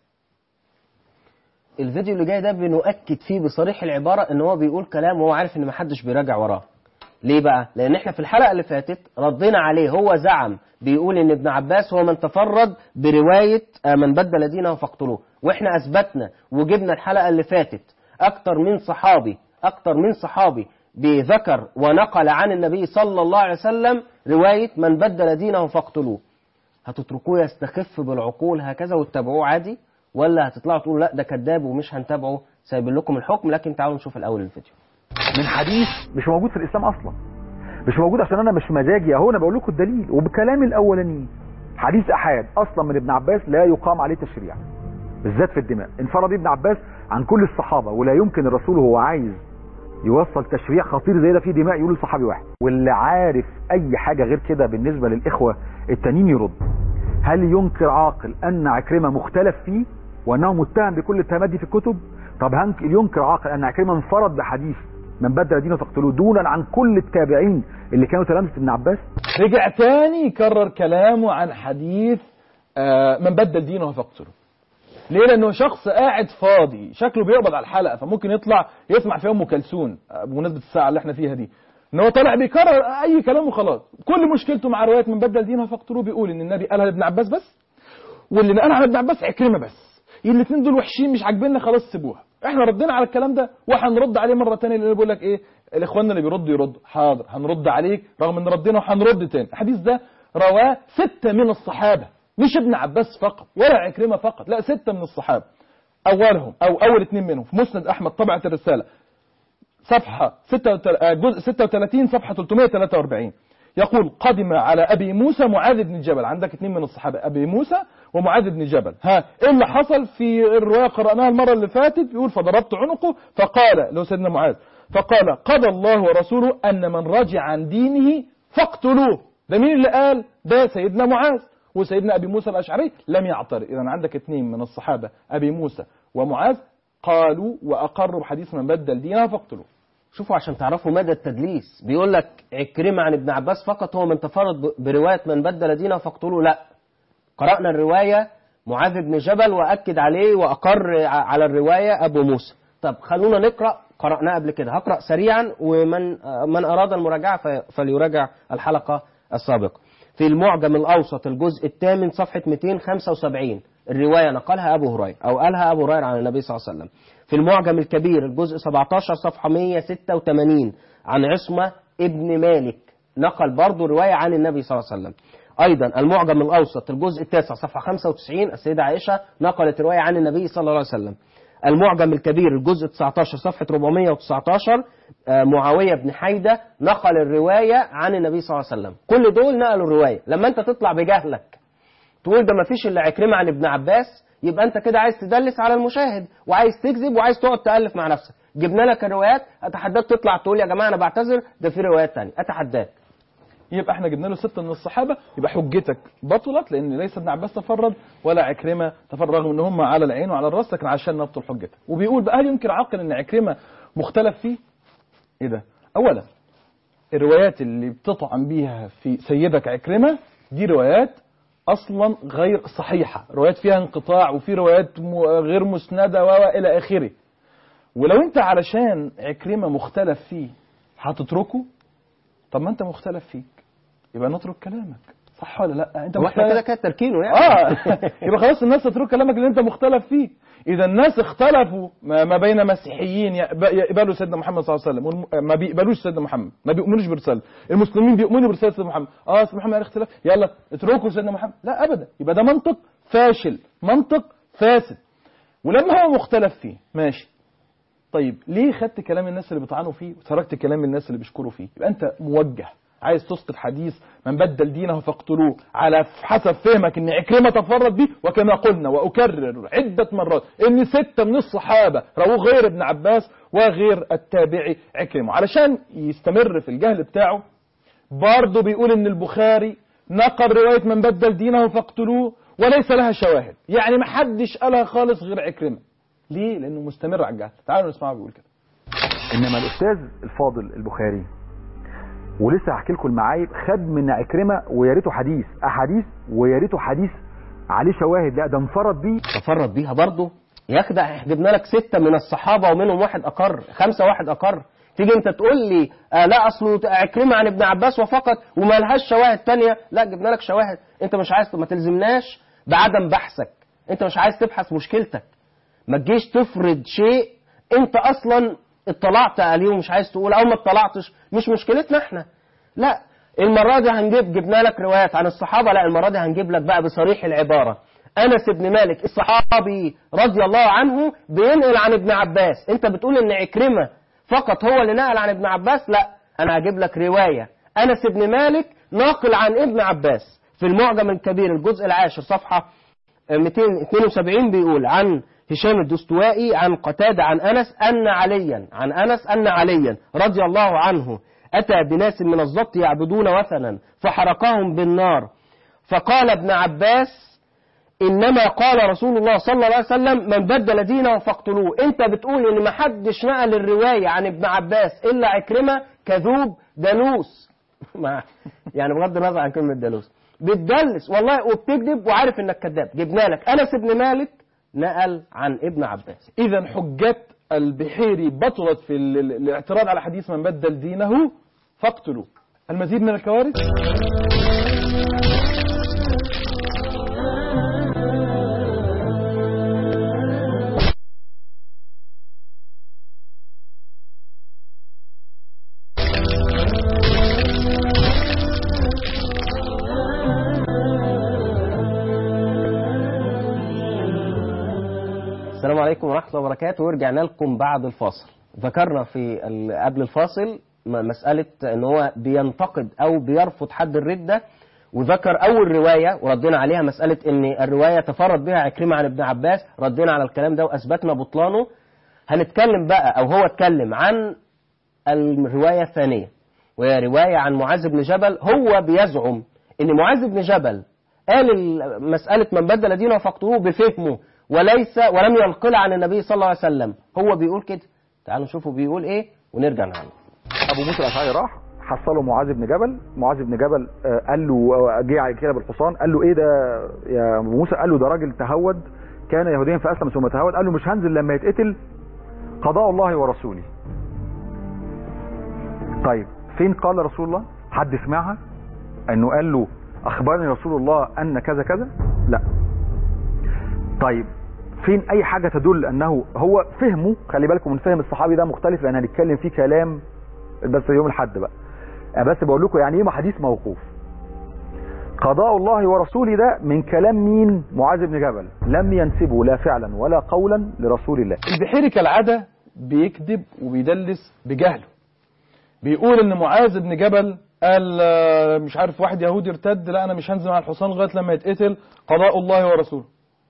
الفيديو اللي جاي ده بنؤكد فيه بصريح العبارة ان هو بيقول كلام وهو عارف ان محدش بيراجع وراه ليه بقى؟ لأن احنا في الحلقة اللي فاتت ردينا عليه هو زعم بيقول إن ابن عباس هو من تفرد برواية آه، من بدل دينه فاقتلوه، واحنا أثبتنا وجبنا الحلقة اللي فاتت اكتر من صحابي اكتر من صحابي بذكر ونقل عن النبي صلى الله عليه وسلم روايه من بدل دينه فاقتلوه هتتركوه يستخف بالعقول هكذا وتتابعوه عادي ولا هتطلعوا تقولوا لا ده كذاب ومش هنتابعه سايبين لكم الحكم لكن تعالوا نشوف الاول الفيديو من حديث مش موجود في الاسلام اصلا مش موجود عشان انا مش مزاجي اهو انا بقول لكم الدليل وبكلامي الاولاني حديث احاد اصلا من ابن عباس لا يقام عليه تشريع بالذات في الدماء انفرد ابن عباس عن كل الصحابه ولا يمكن الرسول هو عايز يوصل تشريع خطير زي ده فيه دماء يقول لصحابي واحد واللي عارف اي حاجه غير كده بالنسبه للاخوه التانيين يرد هل ينكر عاقل ان عكرمه مختلف فيه وانه متهم بكل التهمات دي في الكتب طب هنك- ينكر عاقل ان عكرمه انفرد بحديث من بدل دينه فاقتلوه دونا عن كل التابعين اللي كانوا تلامذه ابن عباس رجع تاني يكرر كلامه عن حديث آه، من بدل دينه فاقتله ليه لانه شخص قاعد فاضي شكله بيقبض على الحلقه فممكن يطلع يسمع فيها ام كلثوم آه، بمناسبه الساعه اللي احنا فيها دي ان هو طالع بيكرر اي كلام وخلاص كل مشكلته مع روايه من بدل دينه فاقتلوه بيقول ان النبي قالها لابن عباس بس واللي نقلها على ابن عباس عكرمه بس الاثنين دول وحشين مش عاجبيننا خلاص سيبوها احنا ردينا على الكلام ده وهنرد عليه مره ثانيه لان بيقول لك ايه الاخوان اللي بيردوا يردوا حاضر هنرد عليك رغم ان ردينا وهنرد تاني الحديث ده رواه ستة من الصحابة مش ابن عباس فقط ولا عكرمة فقط لا ستة من الصحابة أولهم أو أول اثنين منهم في مسند أحمد طبعة الرسالة صفحة 36 جزء 36 صفحة 343 يقول قدم على أبي موسى معاذ بن جبل عندك اثنين من الصحابة أبي موسى ومعاذ بن جبل ها إيه اللي حصل في الرواية قرأناها المرة اللي فاتت بيقول فضربت عنقه فقال له سيدنا معاذ فقال قضى الله ورسوله أن من رجع عن دينه فاقتلوه ده مين اللي قال ده سيدنا معاذ وسيدنا أبي موسى الأشعري لم يعترض إذا عندك اثنين من الصحابة أبي موسى ومعاذ قالوا وأقروا بحديث من بدل دينه فاقتلوه شوفوا عشان تعرفوا مدى التدليس بيقول لك عكرمة عن ابن عباس فقط هو من تفرد ب- برواية من بدل دينه فاقتلوه لا قرأنا الرواية معاذ بن جبل وأكد عليه وأقر ع- على الرواية أبو موسى طب خلونا نقرأ قرأناه قبل كده هقرأ سريعا ومن آه، من أراد المراجعة ف- فليراجع الحلقة السابقة في المعجم الأوسط الجزء الثامن صفحة 275 الرواية نقلها أبو هريرة أو قالها أبو هريرة عن النبي صلى الله عليه وسلم في المعجم الكبير الجزء 17 صفحة 186 عن عصمة ابن مالك نقل برضه رواية عن النبي صلى الله عليه وسلم أيضا المعجم الأوسط الجزء التاسع صفحة 95 السيدة عائشة نقلت رواية عن النبي صلى الله عليه وسلم المعجم الكبير الجزء 19 صفحة 419 آه، معاوية بن حيدة نقل الرواية عن النبي صلى الله عليه وسلم كل دول نقلوا الرواية لما أنت تطلع بجهلك تقول ده مفيش الا عكرمه عن ابن عباس يبقى انت كده عايز تدلس على المشاهد وعايز تكذب وعايز تقعد تالف مع نفسك جبنا لك الروايات اتحداك تطلع تقول يا جماعه انا بعتذر ده في روايات تانية اتحداك يبقى احنا جبنا له ستة من الصحابة يبقى حجتك بطلت لأن ليس ابن عباس تفرد ولا عكرمة تفرد رغم ان هم على العين وعلى الراس لكن عشان نبطل حجتك وبيقول بقى هل يمكن عقل ان عكرمة مختلف فيه؟ ايه ده؟ أولا الروايات اللي بتطعن بيها في سيدك عكرمة دي روايات أصلا غير صحيحة روايات فيها انقطاع وفي روايات م- غير مسندة وإلى آخره ولو أنت علشان عكرمة مختلف فيه هتتركه طب ما أنت مختلف فيك يبقى نترك كلامك صح ولا لا انت واحنا مختلف كده كده تركينه يعني اه يبقى خلاص الناس تترك كلامك اللي انت مختلف فيه اذا الناس اختلفوا ما ما بين مسيحيين يقب- يقبلوا سيدنا محمد صلى الله عليه وسلم والم- ما بيقبلوش سيدنا محمد ما بيؤمنوش برسالة المسلمين بيؤمنوا برسالة سيدنا محمد اه سيدنا محمد قال اختلاف يلا اتركوا سيدنا محمد لا ابدا يبقى ده منطق فاشل منطق فاسد ولما هو مختلف فيه ماشي طيب ليه خدت كلام الناس اللي بيطعنوا فيه وتركت كلام الناس اللي بيشكروا فيه يبقى انت موجه عايز تسقط حديث من بدل دينه فاقتلوه على حسب فهمك ان عكرمه تفرد به وكما قلنا واكرر عده مرات ان سته من الصحابه رواه غير ابن عباس وغير التابعي عكرمه علشان يستمر في الجهل بتاعه برضه بيقول ان البخاري نقل روايه من بدل دينه فاقتلوه وليس لها شواهد يعني ما حدش قالها خالص غير عكرمه ليه لانه مستمر على الجهل تعالوا نسمعه بيقول كده انما الاستاذ الفاضل البخاري ولسه هحكي لكم المعايب خد من عكرمه ويا ريته حديث احاديث ويا ريته حديث عليه شواهد لا ده انفرد بيه تفرد بيها برضه يا اخي ده احنا جبنا لك ستة من الصحابة ومنهم واحد أقر خمسة واحد أقر تيجي انت تقول لي آه لا اصله عكرمة عن ابن عباس وفقط وما لهاش شواهد تانية لا جبنا لك شواهد انت مش عايز ما تلزمناش بعدم بحثك انت مش عايز تبحث مشكلتك ما تجيش تفرض شيء انت اصلا اطلعت عليه ومش عايز تقول او ما اطلعتش مش مشكلتنا احنا لا المرة دي هنجيب جبنا لك روايات عن الصحابة لا المرة دي هنجيب لك بقى بصريح العبارة أنس بن مالك الصحابي رضي الله عنه بينقل عن ابن عباس أنت بتقول إن عكرمة فقط هو اللي نقل عن ابن عباس لا أنا هجيب لك رواية أنس بن مالك ناقل عن ابن عباس في المعجم الكبير الجزء العاشر صفحة 272 بيقول عن هشام الدستوائي عن قتادة عن أنس أن عليا عن أنس أن عليا رضي الله عنه أتى بناس من الزبط يعبدون وثنا فحرقهم بالنار فقال ابن عباس إنما قال رسول الله صلى الله عليه وسلم من بدل دينه فاقتلوه أنت بتقول إن ما حدش نقل الرواية عن ابن عباس إلا عكرمة كذوب دلوس ما يعني بغض النظر عن كلمة دلوس بتدلس والله وبتكذب وعارف إنك كذاب جبنا لك أنس بن مالك نقل عن ابن عباس إذا حجات البحيري بطلت في ال- ال- الاعتراض على حديث من بدل دينه فاقتلوا المزيد من الكوارث السلام عليكم ورحمة الله وبركاته ورجعنا لكم بعد الفاصل ذكرنا في ال- قبل الفاصل م- مسألة ان هو بينتقد او بيرفض حد الردة وذكر اول رواية وردينا عليها مسألة ان الرواية تفرد بها عكرمة عن ابن عباس ردينا على الكلام ده واثبتنا بطلانه هنتكلم بقى او هو اتكلم عن الرواية الثانية وهي رواية عن معاذ بن جبل هو بيزعم ان معاذ بن جبل قال ال- مسألة من بدل دينه فاقتلوه بفهمه وليس ولم ينقل عن النبي صلى الله عليه وسلم هو بيقول كده تعالوا نشوفوا بيقول ايه ونرجع نعلم ابو موسى الاشعري راح حصله معاذ بن جبل معاذ بن جبل آه، قال له آه، جه على كده بالحصان قال له ايه ده يا ابو موسى قال له ده راجل تهود كان يهوديا فاسلم ثم تهود قال له مش هنزل لما يتقتل قضاء الله ورسوله طيب فين قال رسول الله حد سمعها انه قال له اخبرني رسول الله ان كذا كذا لا طيب فين اي حاجه تدل انه هو فهمه خلي بالكم من فهم الصحابي ده مختلف لان هنتكلم فيه كلام بس يوم الحد بقى أنا بس بقول لكم يعني ايه حديث موقوف قضاء الله ورسوله ده من كلام مين معاذ بن جبل لم ينسبه لا فعلا ولا قولا لرسول الله البحيري كالعادة بيكذب وبيدلس بجهله بيقول ان معاذ بن جبل قال آه، مش عارف واحد يهودي ارتد لا انا مش هنزل مع الحصان لغايه لما يتقتل قضاء الله ورسوله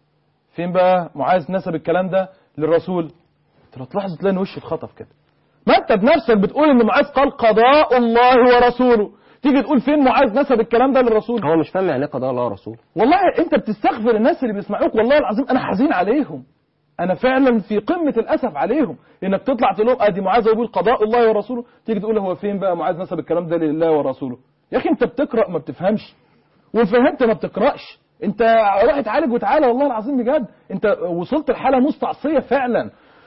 فين بقى معاذ نسب الكلام ده للرسول ترى تلاحظ تلاقي ان وشه اتخطف كده ما انت بنفسك بتقول ان معاذ قال قضاء الله ورسوله تيجي تقول فين معاذ نسب الكلام ده للرسول هو مش فاهم يعني ايه قضاء الله ورسوله والله انت بتستغفر الناس اللي بيسمعوك والله العظيم انا حزين عليهم انا فعلا في قمه الاسف عليهم انك تطلع تقول لهم ادي معاذ يقول قضاء الله ورسوله تيجي تقول هو فين بقى معاذ نسب الكلام ده لله ورسوله يا اخي انت بتقرا ما بتفهمش وفهمت ما بتقراش انت روح اتعالج وتعالى والله العظيم بجد انت وصلت لحاله مستعصيه فعلا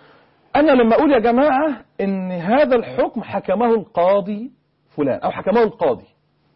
انا لما اقول يا جماعه ان هذا الحكم حكمه القاضي فلان او حكمه القاضي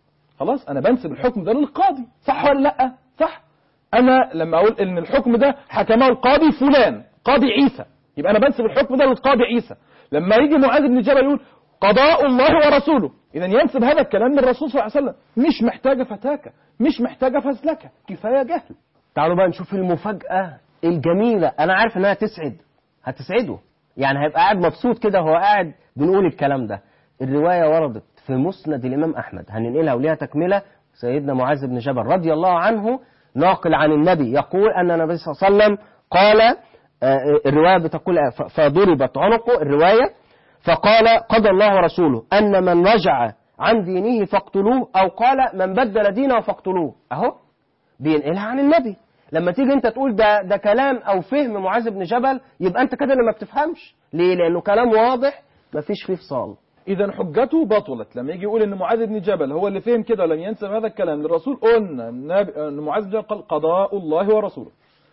خلاص انا بنسب الحكم ده للقاضي صح ولا لا صح انا لما اقول ان الحكم ده حكمه القاضي فلان قاضي عيسى يبقى انا بنسب الحكم ده للقاضي عيسى لما يجي معاذ بن جبل يقول قضاء الله ورسوله اذا ينسب هذا الكلام للرسول صلى الله عليه وسلم مش محتاجه فتاكه مش محتاجه فزلكه كفايه جهل تعالوا بقى نشوف المفاجأة الجميلة أنا عارف إنها تسعد هتسعده يعني هيبقى قاعد مبسوط كده وهو قاعد بنقول الكلام ده الرواية وردت في مسند الإمام أحمد هننقلها وليها تكملة سيدنا معاذ بن جبل رضي الله عنه ناقل عن النبي يقول أن النبي صلى الله عليه وسلم قال آه، الرواية بتقول آه، ف- فضربت عنقه الرواية فقال قضى الله ورسوله أن من رجع عن دينه فاقتلوه أو قال من بدل دينه فاقتلوه أهو بينقلها عن النبي لما تيجي انت تقول ده ده كلام او فهم معاذ بن جبل يبقى انت كده اللي ما بتفهمش ليه لانه كلام واضح ما فيش فيه فصال اذا حجته بطلت لما يجي يقول ان معاذ بن جبل هو اللي فهم كده ولم ينسب هذا الكلام للرسول قلنا النبي- ان معاذ بن جبل قال قضاء الله ورسوله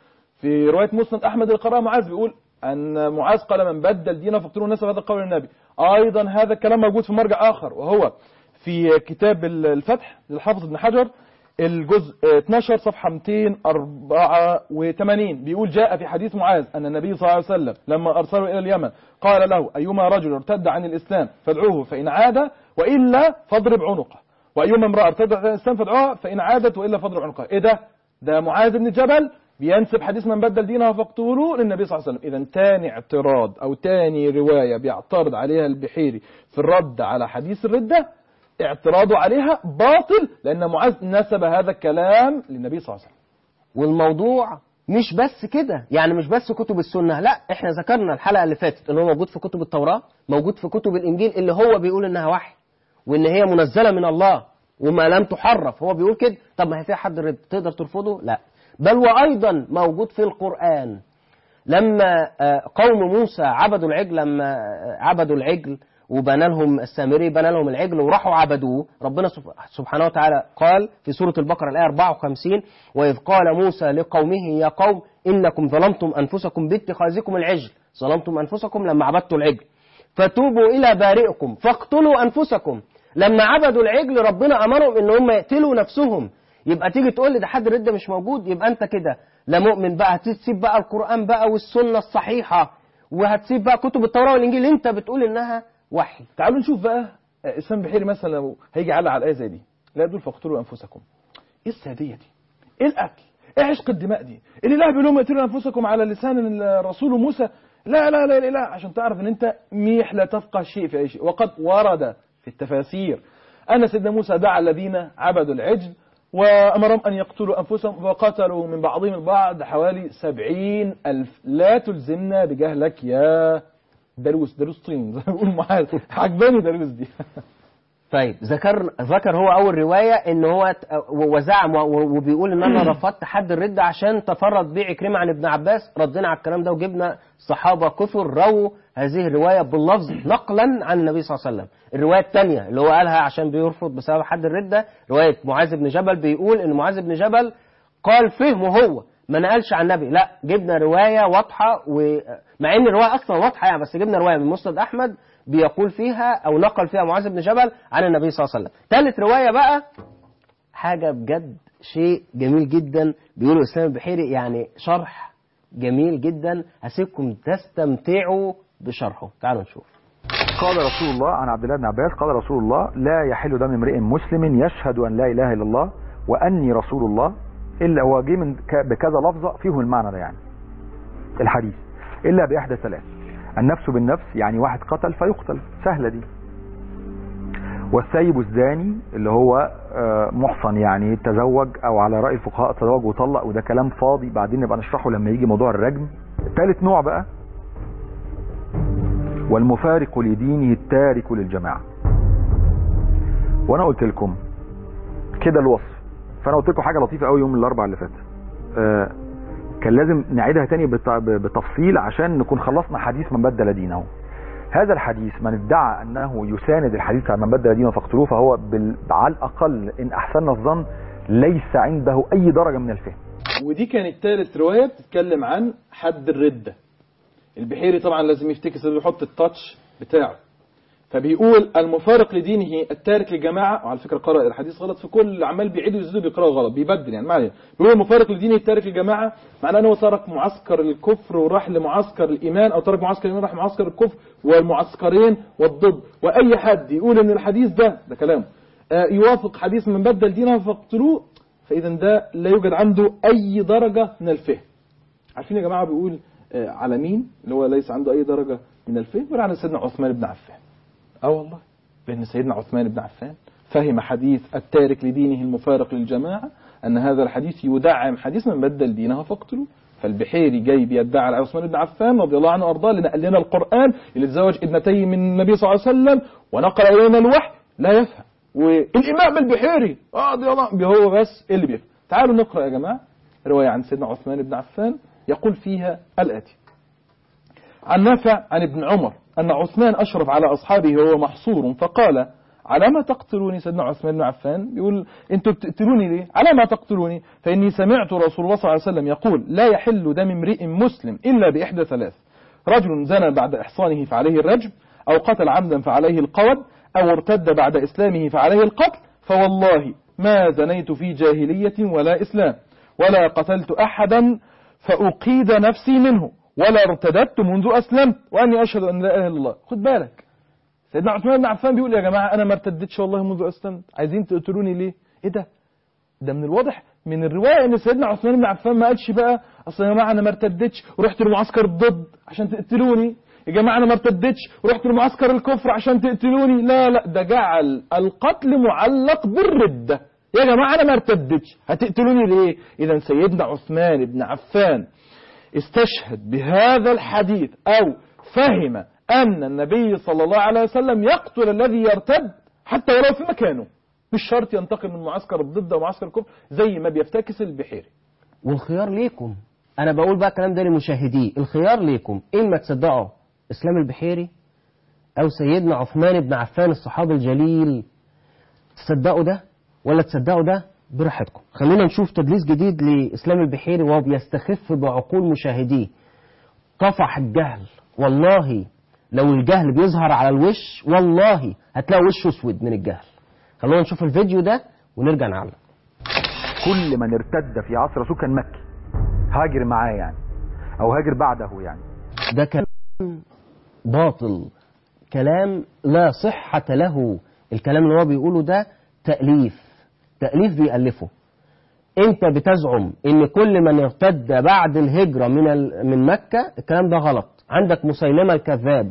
في روايه مسند احمد القراء معاذ بيقول ان معاذ قال من بدل دينه فاقتلوا الناس هذا قول النبي ايضا هذا الكلام موجود في مرجع اخر وهو في كتاب الفتح للحافظ ابن حجر الجزء آه، 12 صفحة 284 بيقول جاء في حديث معاذ أن النبي صلى الله عليه وسلم لما أرسله إلى اليمن قال له أيما رجل ارتد عن الإسلام فادعوه فإن عاد وإلا فاضرب عنقه وأيما امرأة ارتدت عن الإسلام فادعوها فإن عادت وإلا فاضرب عنقها إيه ده؟ ده معاذ بن جبل بينسب حديث من بدل دينه فاقتلوه للنبي صلى الله عليه وسلم إذا تاني اعتراض أو تاني رواية بيعترض عليها البحيري في الرد على حديث الردة اعتراضه عليها باطل لأن معاذ نسب هذا الكلام للنبي صلى الله عليه وسلم والموضوع مش بس كده يعني مش بس كتب السنة لا احنا ذكرنا الحلقة اللي فاتت ان هو موجود في كتب التوراة موجود في كتب الانجيل اللي هو بيقول انها وحي وان هي منزلة من الله وما لم تحرف هو بيقول كده طب ما هي فيها حد رد تقدر ترفضه لا بل وايضا موجود في القرآن لما آه، قوم موسى عبدوا العجل لما آه، عبدوا العجل وبنى لهم السامري بنى لهم العجل وراحوا عبدوه ربنا سب- سبحانه وتعالى قال في سورة البقرة الآية 54 وإذ قال موسى لقومه يا قوم إنكم ظلمتم أنفسكم باتخاذكم العجل ظلمتم أنفسكم لما عبدتوا العجل فتوبوا إلى بارئكم فاقتلوا أنفسكم لما عبدوا العجل ربنا أمرهم إن هم يقتلوا نفسهم يبقى تيجي تقول لي ده حد رده مش موجود يبقى انت كده لا مؤمن بقى هتسيب بقى القرآن بقى والسنة الصحيحة وهتسيب بقى كتب التوراة والإنجيل اللي انت بتقول إنها وحي تعالوا نشوف بقى آه، اسلام بحيري مثلا لو هيجي يعلق على الآية زي دي لا دول فاقتلوا أنفسكم إيه السادية دي؟ إيه القتل؟ إيه عشق الدماء دي؟ اللي الله بيقول لهم اقتلوا أنفسكم على لسان الرسول موسى لا لا لا لا, لا عشان تعرف إن أنت ميح لا تفقه شيء في أي شيء وقد ورد في التفاسير أن سيدنا موسى دعا الذين عبدوا العجل وأمرهم أن يقتلوا أنفسهم وقتلوا من بعضهم البعض حوالي سبعين ألف لا تلزمنا بجهلك يا دروس دروس طين زي ما بيقول معاذ عجباني دروس دي طيب ذكر ذكر هو اول روايه ان هو ت- وزعم و- وبيقول ان انا رفضت حد الرد عشان تفرد بيه عكرمه عن ابن عباس ردينا على الكلام ده وجبنا صحابه كثر رووا هذه الروايه باللفظ نقلا عن النبي صلى الله عليه وسلم الروايه الثانيه اللي هو قالها عشان بيرفض بسبب حد الرده روايه معاذ بن جبل بيقول ان معاذ بن جبل قال فهمه هو ما نقلش عن النبي لا جبنا روايه واضحه ومع ان الروايه اصلا واضحه يعني بس جبنا روايه من مسند احمد بيقول فيها او نقل فيها معاذ بن جبل عن النبي صلى الله عليه وسلم ثالث روايه بقى حاجه بجد شيء جميل جدا بيقولوا اسلام البحيري يعني شرح جميل جدا هسيبكم تستمتعوا بشرحه تعالوا نشوف قال رسول الله عن عبد الله بن عباس قال رسول الله لا يحل دم امرئ مسلم يشهد ان لا اله الا الله واني رسول الله الا هو جه من ك- بكذا لفظه فيه المعنى ده يعني الحديث الا باحدى ثلاث النفس بالنفس يعني واحد قتل فيقتل سهله دي والسيب الزاني اللي هو آه، محصن يعني تزوج او على راي الفقهاء تزوج وطلق وده كلام فاضي بعدين نبقى نشرحه لما يجي موضوع الرجم ثالث نوع بقى والمفارق لدينه التارك للجماعة وانا قلت لكم كده الوصف فانا قلت لكم حاجة لطيفة قوي يوم الاربعاء اللي فات آه كان لازم نعيدها تاني بت- بتفصيل عشان نكون خلصنا حديث من بدل دينه هذا الحديث من ادعى انه يساند الحديث عن من بدل دينه فاقتلوه فهو بال... على الاقل ان احسن الظن ليس عنده اي درجة من الفهم ودي كانت ثالث رواية بتتكلم عن حد الردة البحيري طبعا لازم يفتكر لازم يحط التاتش بتاعه فبيقول المفارق لدينه التارك للجماعة وعلى فكرة قرأ الحديث غلط في كل عمال بيعيد ويزيد بيقرأه غلط بيبدل يعني ما علينا بيقول المفارق لدينه التارك للجماعة معناه انه ترك معسكر الكفر وراح لمعسكر الإيمان أو ترك معسكر الإيمان راح معسكر الكفر والمعسكرين والضد وأي حد يقول ان الحديث ده ده كلامه آه، يوافق حديث من بدل دينه فاقتلوه فإذا ده لا يوجد عنده أي درجة من الفهم عارفين يا جماعة بيقول آه، على مين اللي هو ليس عنده أي درجة من الفهم بيقول على سيدنا عثمان بن عفان اه والله لأن سيدنا عثمان بن عفان فهم حديث التارك لدينه المفارق للجماعة أن هذا الحديث يدعم حديث من بدل دينه فاقتلوه فالبحيري جاي بيدعي على عثمان بن عفان رضي الله عنه وارضاه لنقل لنا القرآن اللي تزوج ابنتيه من النبي صلى الله عليه وسلم ونقل إلينا الوحي لا يفهم والإمام البحيري رضي الله عنه هو بس اللي بيفهم تعالوا نقرأ يا جماعة رواية عن سيدنا عثمان بن عفان يقول فيها الآتي عن نافع عن ابن عمر أن عثمان أشرف على أصحابه وهو محصور فقال على ما تقتلوني سيدنا عثمان بن عفان يقول انتوا بتقتلوني ليه على ما تقتلوني فإني سمعت رسول الله صلى الله عليه وسلم يقول لا يحل دم امرئ مسلم إلا بإحدى ثلاث رجل زنى بعد إحصانه فعليه الرجم أو قتل عمدا فعليه القود أو ارتد بعد إسلامه فعليه القتل فوالله ما زنيت في جاهلية ولا إسلام ولا قتلت أحدا فأقيد نفسي منه ولا ارتددت منذ أسلمت وأني أشهد أن لا إله إلا الله خد بالك سيدنا عثمان بن عفان بيقول يا جماعة أنا ما ارتدتش والله منذ أسلمت عايزين تقتلوني ليه إيه ده ده من الواضح من الرواية ان سيدنا عثمان بن عفان ما قالش بقى اصل يا جماعة انا ما ارتدتش ورحت لمعسكر الضد عشان تقتلوني يا جماعة انا ما ارتدتش ورحت لمعسكر الكفر عشان تقتلوني لا لا ده جعل القتل معلق بالردة يا جماعة انا ما ارتدتش هتقتلوني ليه اذا سيدنا عثمان بن عفان استشهد بهذا الحديث او فهم ان النبي صلى الله عليه وسلم يقتل الذي يرتد حتى ولو في مكانه مش شرط ينتقل من معسكر الضد او معسكر الكفر زي ما بيفتكس البحيري والخيار ليكم انا بقول بقى الكلام ده لمشاهديه الخيار ليكم اما تصدقوا اسلام البحيري او سيدنا عثمان بن عفان الصحابي الجليل تصدقوا ده ولا تصدقوا ده براحتكم خلينا نشوف تدليس جديد لاسلام البحيري وهو بيستخف بعقول مشاهديه طفح الجهل والله لو الجهل بيظهر على الوش والله هتلاقي وشه اسود من الجهل خلونا نشوف الفيديو ده ونرجع نعلق كل من ارتد في عصر رسول كان مكي هاجر معاه يعني او هاجر بعده يعني ده كلام باطل كلام لا صحة له الكلام اللي هو بيقوله ده تأليف تأليف بيألفه انت بتزعم ان كل من ارتد بعد الهجرة من ال- من مكة الكلام ده غلط عندك مسيلمة الكذاب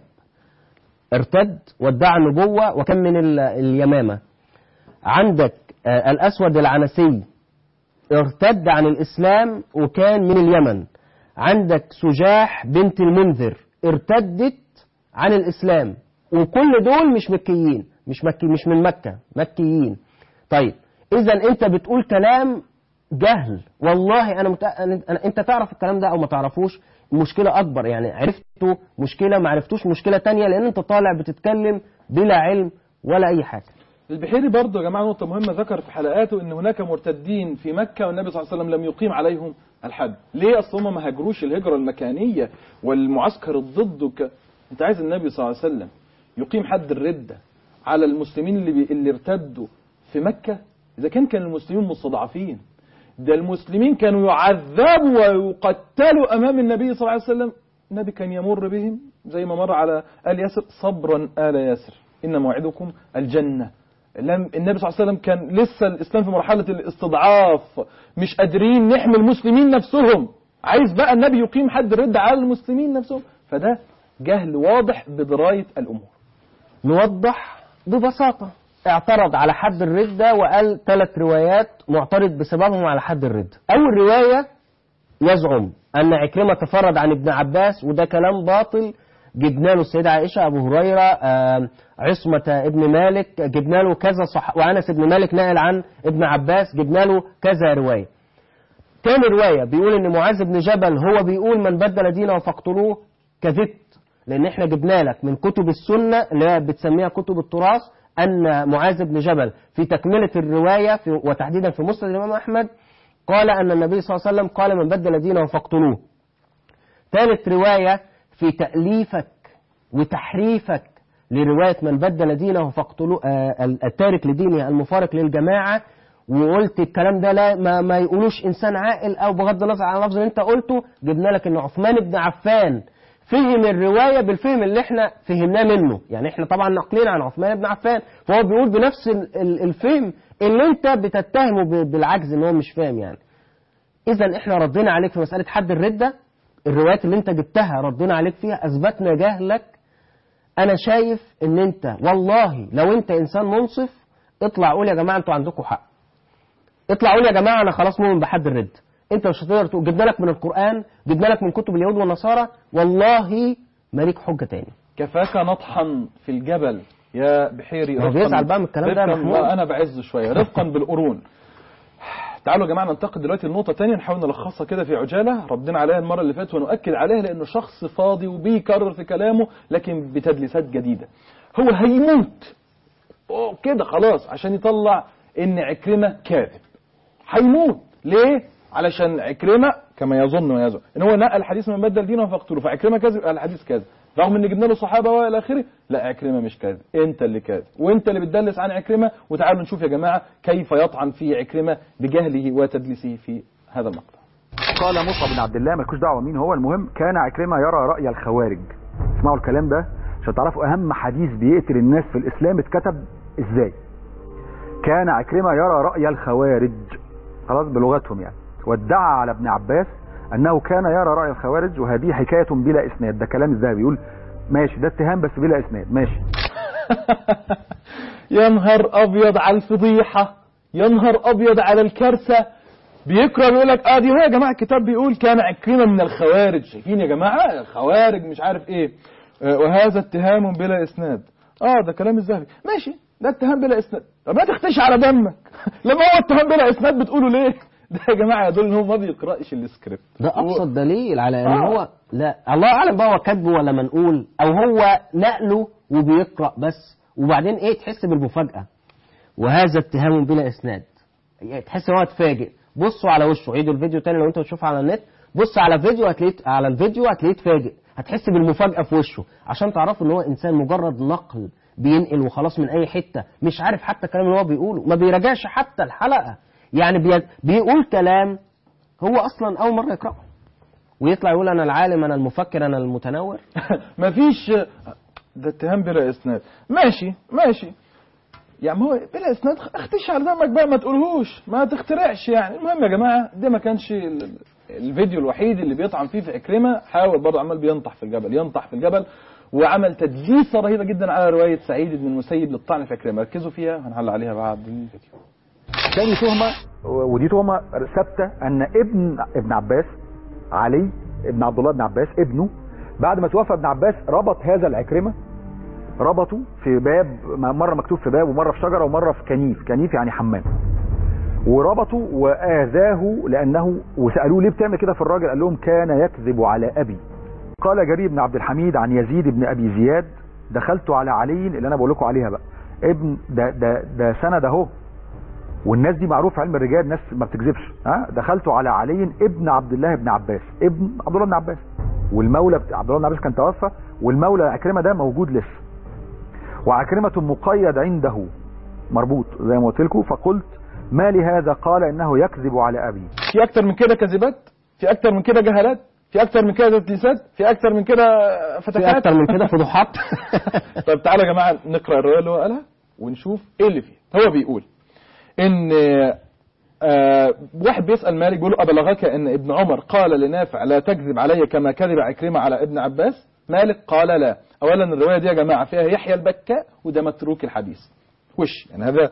ارتد وادعى النبوة وكان من ال- اليمامة عندك آه، الأسود العنسي ارتد عن الإسلام وكان من اليمن عندك سجاح بنت المنذر ارتدت عن الإسلام وكل دول مش مكيين مش مكي مش من مكة مكيين طيب إذا أنت بتقول كلام جهل والله أنا, متأ... أنا أنت تعرف الكلام ده أو ما تعرفوش مشكلة أكبر يعني عرفته مشكلة ما عرفتوش مشكلة تانية لأن أنت طالع بتتكلم بلا علم ولا أي حاجة البحيري برضه يا جماعة نقطة مهمة ذكر في حلقاته ان هناك مرتدين في مكة والنبي صلى الله عليه وسلم لم يقيم عليهم الحد ليه اصل هم ما هاجروش الهجرة المكانية والمعسكر الضد وك... انت عايز النبي صلى الله عليه وسلم يقيم حد الردة على المسلمين اللي, بي... اللي ارتدوا في مكة اذا كان كان المسلمين مستضعفين ده المسلمين كانوا يعذبوا ويقتلوا امام النبي صلى الله عليه وسلم النبي كان يمر بهم زي ما مر على آل ياسر صبرا آل ياسر إن موعدكم الجنة لم النبي صلى الله عليه وسلم كان لسه الإسلام في مرحلة الاستضعاف مش قادرين نحمي المسلمين نفسهم عايز بقى النبي يقيم حد الرد على المسلمين نفسهم فده جهل واضح بدراية الأمور نوضح ببساطة اعترض على حد الردة وقال ثلاث روايات معترض بسببهم على حد الردة أول رواية يزعم أن عكرمة تفرد عن ابن عباس وده كلام باطل جبنا له السيدة عائشة أبو هريرة آه، عصمة ابن مالك جبنا له كذا صح وأنس ابن مالك نقل عن ابن عباس جبنا له كذا رواية تاني رواية بيقول إن معاذ بن جبل هو بيقول من بدل دينه فاقتلوه كذبت لأن إحنا جبنا لك من كتب السنة اللي هي بتسميها كتب التراث أن معاذ بن جبل في تكملة الرواية في وتحديدا في مسند الإمام أحمد قال أن النبي صلى الله عليه وسلم قال من بدل دينه فاقتلوه ثالث رواية في تأليفك وتحريفك لرواية من بدل دينه فاقتلوه آه، التارك لدينه المفارق للجماعة وقلت الكلام ده لا ما, ما يقولوش إنسان عاقل أو بغض النظر عن اللفظ اللي أنت قلته جبنا لك إن عثمان بن عفان فهم الرواية بالفهم اللي احنا فهمناه منه يعني احنا طبعا ناقلين عن عثمان بن عفان فهو بيقول بنفس ال- ال- الفهم اللي انت بتتهمه ب- بالعجز ان هو مش فاهم يعني اذا احنا ردينا عليك في مسألة حد الردة الروايات اللي انت جبتها ردينا عليك فيها اثبتنا جهلك انا شايف ان انت والله لو انت انسان منصف اطلع قول يا جماعة انتوا عندكم حق اطلع قول يا جماعة انا خلاص مؤمن بحد الرد انت مش هتقدر تقول جبنا لك من القرآن جبنا لك من كتب اليهود والنصارى والله مالك حجة تاني كفاك نطحا في الجبل يا بحيري هو رفقاً- بيزعل بقى من الكلام ده يا رفقاً- محمود. لا، انا بعز شويه رفقا بالقرون تعالوا يا جماعه ننتقل دلوقتي لنقطه تانية نحاول نلخصها كده في عجاله ردينا عليها المره اللي فاتت ونؤكد عليها لانه شخص فاضي وبيكرر في كلامه لكن بتدليسات جديده هو هيموت أوه كده خلاص عشان يطلع ان عكرمه كاذب هيموت ليه علشان عكرمه كما يظن ويزعم ان هو نقل حديث من بدل دينه فاقتلوه فعكرمه كاذب قال الحديث كاذب رغم ان جبنا له صحابه والى اخره لا عكرمه مش كاذب انت اللي كاذب وانت اللي بتدلس عن عكرمه وتعالوا نشوف يا جماعه كيف يطعن في عكرمه بجهله وتدليسه في هذا المقطع قال مصعب بن عبد الله مالكوش دعوه مين هو المهم كان عكرمه يرى راي الخوارج اسمعوا الكلام ده عشان تعرفوا اهم حديث بيقتل الناس في الاسلام اتكتب ازاي كان عكرمه يرى راي الخوارج خلاص بلغتهم يعني وادعى على ابن عباس انه كان يرى راي الخوارج وهذه حكايه بلا اسناد ده كلام الذهبي يقول ماشي ده اتهام بس بلا اسناد ماشي يا نهار ابيض على الفضيحه يا نهار ابيض على الكارثه بيقرا بيقول لك اه دي هو يا جماعه الكتاب بيقول كان عكرمه من الخوارج شايفين يا جماعه الخوارج مش عارف ايه آه، وهذا اتهام بلا اسناد اه ده كلام الذهبي ماشي ده اتهام بلا اسناد طب ما تختش على دمك لما هو اتهام بلا اسناد بتقولوا ليه ده يا جماعه يدل ان هو ما بيقراش السكريبت ده ابسط دليل على ان آه. هو لا الله اعلم بقى هو كاتبه ولا منقول او هو نقله وبيقرا بس وبعدين ايه تحس بالمفاجاه وهذا اتهام بلا اسناد يعني تحس ان هو اتفاجئ بصوا على وشه عيدوا الفيديو تاني لو انت بتشوفه على النت بص على فيديو هتلاقيه على الفيديو هتلاقيه اتفاجئ هتحس بالمفاجاه في وشه عشان تعرفوا ان هو انسان مجرد نقل بينقل وخلاص من اي حته مش عارف حتى الكلام اللي هو بيقوله ما بيراجعش حتى الحلقه يعني بي... بيقول كلام هو اصلا اول مره يقراه ويطلع يقول انا العالم انا المفكر انا المتنور مفيش ده اتهام بلا اسناد ماشي ماشي يعني هو بلا اسناد اختش على دمك بقى ما تقولهوش ما تخترعش يعني المهم يا جماعه ده ما كانش ال- الفيديو الوحيد اللي بيطعن فيه في عكرمه حاول برضه عمال بينطح في الجبل ينطح في الجبل وعمل تدليسه رهيبه جدا على روايه سعيد بن المسيب للطعن في عكرمه ركزوا فيها هنعلق عليها بعد الفيديو تاني تهمة ودي تهمة ثابتة أن ابن ابن عباس علي ابن عبد الله بن عباس ابنه بعد ما توفى ابن عباس ربط هذا العكرمة ربطه في باب مرة مكتوب في باب ومرة في شجرة ومرة في كنيف كنيف يعني حمام وربطه وآذاه لأنه وسألوه ليه بتعمل كده في الراجل قال لهم كان يكذب على أبي قال جرير بن عبد الحميد عن يزيد بن أبي زياد دخلت على علي اللي أنا بقول لكم عليها بقى ابن ده ده ده سند اهو والناس دي معروف في علم الرجال ناس ما بتكذبش ها دخلت على علي ابن عبد الله بن عباس ابن عبد الله بن عباس والمولى بتاع عبد الله بن عباس كان توفى والمولى عكرمه ده موجود لسه وعكرمه مقيد عنده مربوط زي ما قلت لكم فقلت ما لهذا قال انه يكذب على ابي في اكتر من كده كذبات في اكتر من كده جهالات في اكتر من كده تدليسات في اكتر من كده في فتكات اكتر من كده فضوحات طب تعالوا يا جماعه نقرا الروايه اللي هو قالها ونشوف ايه اللي فيها هو بيقول ان آه واحد بيسال مالك بيقول له ابلغك ان ابن عمر قال لنافع لا تكذب علي كما كذب عكرمه على ابن عباس مالك قال لا اولا الروايه دي يا جماعه فيها يحيى البكاء وده متروك الحديث وش يعني هذا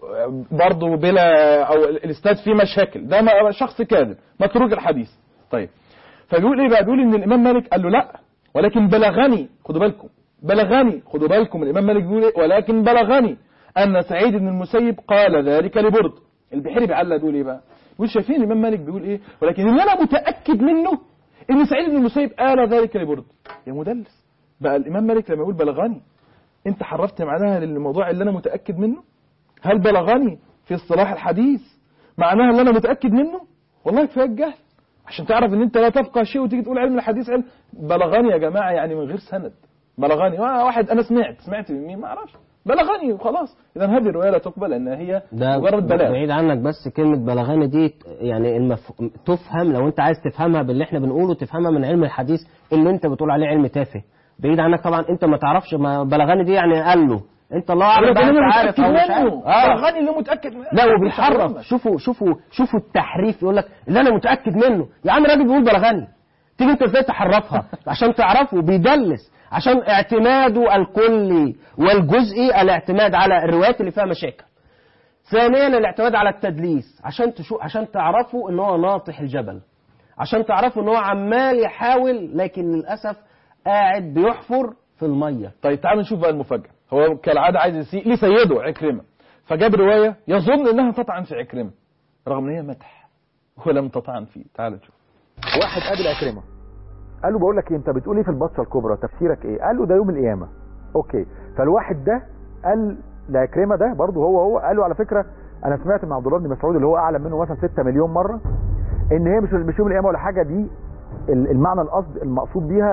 برضه بلا او الاستاذ فيه مشاكل ده ما- شخص كاذب متروك الحديث طيب فبيقول ايه بقى بيقول ان الامام مالك قال له لا ولكن بلغني خدوا بالكم بلغني خدوا بالكم الامام مالك بيقول ايه ولكن بلغني ان سعيد بن المسيب قال ذلك لبرد البحيري بيعلق بيقول ايه بقى بيقول شايفين الامام مالك بيقول ايه ولكن اللي انا متاكد منه ان سعيد بن المسيب قال ذلك لبرد يا مدلس بقى الامام مالك لما يقول بلغني انت حرفت معناها للموضوع اللي انا متاكد منه هل بلغني في اصطلاح الحديث معناها اللي انا متاكد منه والله كفايه الجهل عشان تعرف ان انت لا تفقه شيء وتيجي تقول علم الحديث علم بلغني يا جماعه يعني من غير سند بلغني آه واحد انا سمعت سمعت من مين ما اعرفش بلغني وخلاص اذا هذه الروايه لا تقبل لان هي ده مجرد بلاغ بعيد عنك بس كلمة بلغاني دي يعني المف... تفهم لو انت عايز تفهمها باللي احنا بنقوله تفهمها من علم الحديث اللي انت بتقول عليه علم تافه بعيد عنك طبعا انت ما تعرفش ما بلغاني دي يعني قال له انت الله اعلم بقى اللي انت عارف متاكد او مش عارف منه اه بلغني اللي متاكد منه لا وبيحرف شوفوا شوفوا شوفوا التحريف يقول لك اللي انا متاكد منه يا عم راجل بيقول بلغني تيجي انت ازاي تحرفها عشان تعرفه بيدلس عشان اعتماده الكلي والجزئي الاعتماد على الروايات اللي فيها مشاكل ثانيا الاعتماد على التدليس عشان تشو عشان تعرفوا ان هو ناطح الجبل عشان تعرفوا ان هو عمال يحاول لكن للاسف قاعد بيحفر في الميه طيب تعالوا نشوف بقى المفاجاه هو كالعاده عايز يسيء لسيده عكرمه فجاب روايه يظن انها تطعن في عكرمه رغم ان هي مدح ولم تطعن فيه تعالوا نشوف واحد قابل عكرمه قال له بقول لك إيه، انت بتقول ايه في البطشه الكبرى تفسيرك ايه قال له ده يوم القيامه اوكي فالواحد ده قال لعكرمه ده برضه هو هو قال له على فكره انا سمعت من عبد الله بن مسعود اللي هو اعلم منه مثلا 6 مليون مره ان هي مش مش يوم القيامه ولا حاجه دي ال- المعنى القصد المقصود بيها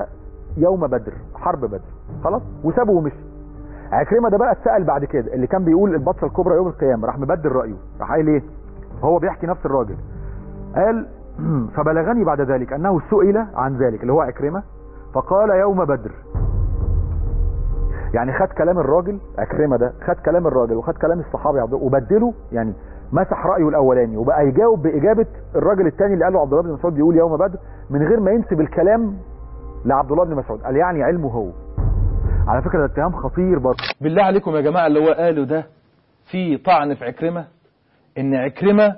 يوم بدر حرب بدر خلاص وسابه ومشي عكرمه ده بقى اتسال بعد كده اللي كان بيقول البطشه الكبرى يوم القيامه راح مبدل رايه راح قايل ايه هو بيحكي نفس الراجل قال فبلغني بعد ذلك انه سئل عن ذلك اللي هو عكرمه فقال يوم بدر يعني خد كلام الراجل عكرمه ده خد كلام الراجل وخد كلام الصحابي عبد وبدله يعني مسح رايه الاولاني وبقى يجاوب باجابه الراجل الثاني اللي قاله عبد الله بن مسعود بيقول يوم بدر من غير ما ينسب الكلام لعبد الله بن مسعود قال يعني علمه هو على فكره ده اتهام خطير برضه بالله عليكم يا جماعة اللي هو قاله ده في طعن في عكرمة ان عكرمة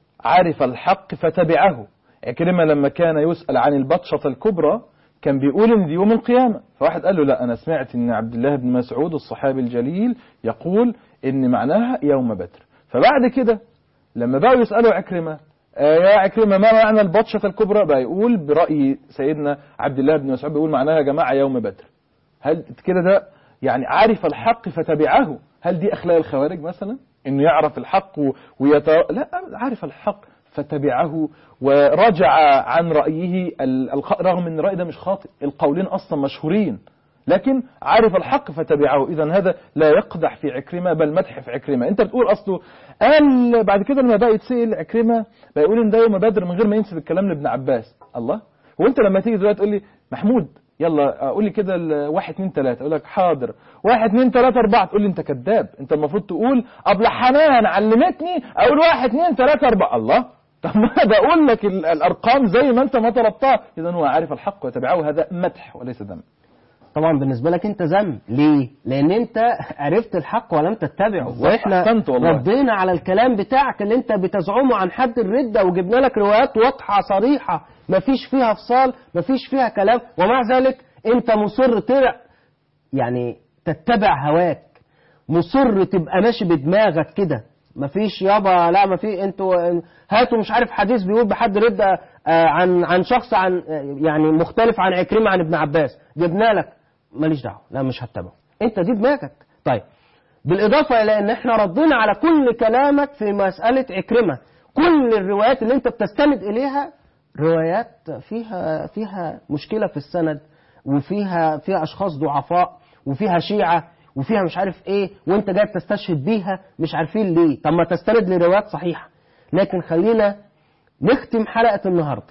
عرف الحق فتبعه عكرمة لما كان يسأل عن البطشة الكبرى كان بيقول ان دي يوم القيامة فواحد قال له لا انا سمعت ان عبد الله بن مسعود الصحابي الجليل يقول ان معناها يوم بدر فبعد كده لما بقوا يسألوا عكرمة آه يا عكرمة ما معنى البطشة الكبرى بقى يقول برأي سيدنا عبد الله بن مسعود بيقول معناها يا جماعة يوم بدر هل كده ده يعني عرف الحق فتبعه هل دي أخلاق الخوارج مثلا انه يعرف الحق و- ويت لا عرف الحق فتبعه ورجع عن رأيه ال- الخ- رغم ان الرأي ده مش خاطئ القولين أصلا مشهورين لكن عرف الحق فتبعه إذا هذا لا يقدح في عكرمة بل مدح في عكرمة أنت بتقول أصله قال بعد كده لما بقى يتسأل عكرمة بقى يقول إن ده يوم بدر من غير ما ينسب الكلام لابن عباس الله وأنت لما تيجي دلوقتي تقول لي محمود يلا قول لي كده ال- واحد اتنين تلاتة اقول لك حاضر واحد اتنين تلاتة اربعة تقول لي انت كذاب انت المفروض تقول ابله حنان علمتني اقول واحد اتنين تلاتة اربعة الله طب ما ده اقول لك ال- الارقام زي ما انت ما طلبتها اذا هو عارف الحق وتبعه هذا مدح وليس ذم طبعا بالنسبة لك انت ذنب ليه؟ لان انت عرفت الحق ولم تتبعه بالظبط، واحنا أحسنت والله. ردينا على الكلام بتاعك اللي انت بتزعمه عن حد الردة وجبنا لك روايات واضحة صريحة مفيش فيها فصال مفيش فيها كلام ومع ذلك انت مصر ترع يعني تتبع هواك مصر تبقى ماشي بدماغك كده مفيش يابا لا مفي انتوا هاتوا مش عارف حديث بيقول بحد ردة آه، عن عن شخص عن آه، يعني مختلف عن عكرمة عن ابن عباس جبنا لك ماليش دعوه لا مش هتبعه انت دي دماغك طيب بالاضافه الى ان احنا ردينا على كل كلامك في مساله عكرمه كل الروايات اللي انت بتستند اليها روايات فيها فيها مشكله في السند وفيها فيها اشخاص ضعفاء وفيها شيعه وفيها مش عارف ايه وانت جاي تستشهد بيها مش عارفين ليه طب ما تستند لروايات صحيحه لكن خلينا نختم حلقه النهارده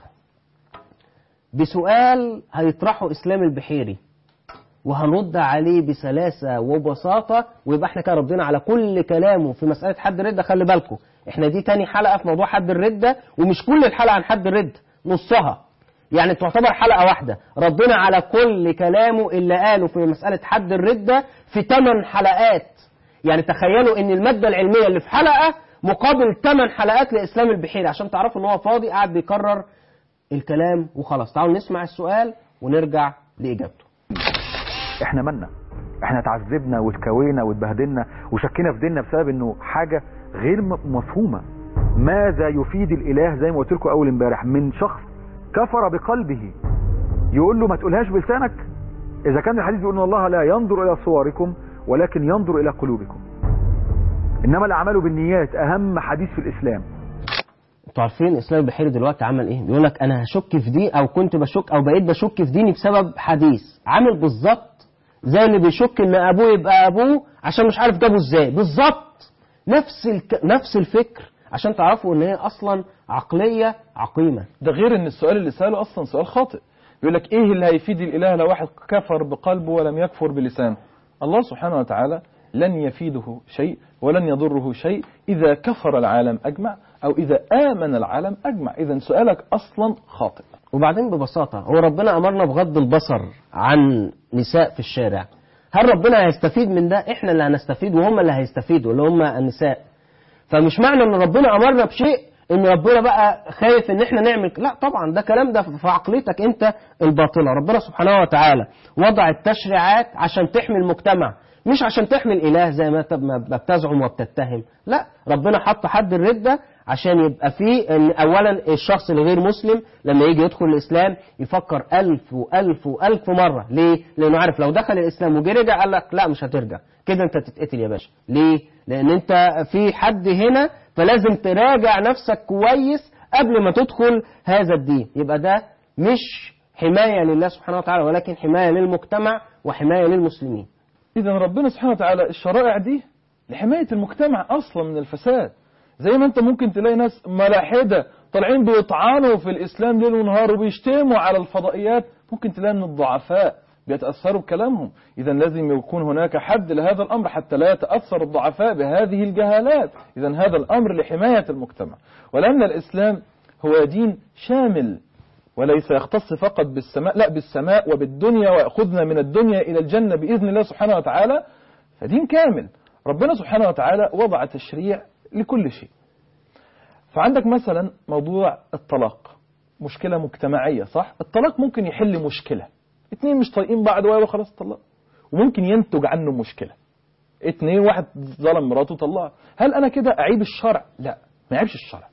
بسؤال هيطرحه اسلام البحيري وهنرد عليه بسلاسة وبساطة ويبقى احنا كده ردينا على كل كلامه في مسألة حد الردة خلي بالكم احنا دي تاني حلقة في موضوع حد الردة ومش كل الحلقة عن حد الردة نصها يعني تعتبر حلقة واحدة ردينا على كل كلامه اللي قاله في مسألة حد الردة في 8 حلقات يعني تخيلوا ان المادة العلمية اللي في حلقة مقابل 8 حلقات لإسلام البحيري عشان تعرفوا ان هو فاضي قاعد بيكرر الكلام وخلاص تعالوا نسمع السؤال ونرجع لإجابته احنا مالنا احنا اتعذبنا واتكوينا واتبهدلنا وشكينا في ديننا بسبب انه حاجه غير م- مفهومه ماذا يفيد الاله زي ما قلت لكم اول امبارح من شخص كفر بقلبه يقول له ما تقولهاش بلسانك اذا كان الحديث بيقول ان الله لا ينظر الى صوركم ولكن ينظر الى قلوبكم انما الاعمال بالنيات اهم حديث في الاسلام انتوا عارفين اسلام البحيري دلوقتي عمل ايه؟ بيقول لك انا هشك في دي او كنت بشك او بقيت بشك في ديني بسبب حديث، عامل بالظبط زي اللي بيشك ان ابوه يبقى ابوه عشان مش عارف جابه ازاي، بالظبط نفس الك... نفس الفكر عشان تعرفوا ان هي اصلا عقليه عقيمه. ده غير ان السؤال اللي سأله اصلا سؤال خاطئ بيقول لك ايه اللي هيفيد الاله لو واحد كفر بقلبه ولم يكفر بلسانه الله سبحانه وتعالى لن يفيده شيء ولن يضره شيء اذا كفر العالم اجمع او اذا امن العالم اجمع اذا سؤالك اصلا خاطئ وبعدين ببساطه هو ربنا امرنا بغض البصر عن نساء في الشارع. هل ربنا هيستفيد من ده؟ احنا اللي هنستفيد وهم اللي هيستفيدوا اللي هم النساء. فمش معنى ان ربنا امرنا بشيء ان ربنا بقى خايف ان احنا نعمل لا طبعا ده كلام ده في عقليتك انت الباطله ربنا سبحانه وتعالى وضع التشريعات عشان تحمي المجتمع مش عشان تحمي الاله زي ما تب- ما بتزعم وبتتهم لا ربنا حط حد الرده عشان يبقى فيه ان اولا الشخص الغير مسلم لما يجي يدخل الاسلام يفكر الف والف والف مره ليه لانه عارف لو دخل الاسلام وجي رجع قال لك لا مش هترجع كده انت تتقتل يا باشا ليه لان انت في حد هنا فلازم تراجع نفسك كويس قبل ما تدخل هذا الدين يبقى ده مش حماية لله سبحانه وتعالى ولكن حماية للمجتمع وحماية للمسلمين إذا ربنا سبحانه وتعالى الشرائع دي لحماية المجتمع أصلا من الفساد زي ما أنت ممكن تلاقي ناس ملاحدة طالعين بيطعنوا في الإسلام ليل ونهار وبيشتموا على الفضائيات ممكن تلاقي أن الضعفاء بيتأثروا بكلامهم إذا لازم يكون هناك حد لهذا الأمر حتى لا يتأثر الضعفاء بهذه الجهالات إذا هذا الأمر لحماية المجتمع ولأن الإسلام هو دين شامل وليس يختص فقط بالسماء لا بالسماء وبالدنيا ويأخذنا من الدنيا إلى الجنة بإذن الله سبحانه وتعالى فدين كامل ربنا سبحانه وتعالى وضع تشريع لكل شيء فعندك مثلا موضوع الطلاق مشكلة مجتمعية صح الطلاق ممكن يحل مشكلة اتنين مش طايقين بعض وقالوا خلاص طلق وممكن ينتج عنه مشكلة اتنين واحد ظلم مراته طلقها هل انا كده اعيب الشرع لا ما يعيبش الشرع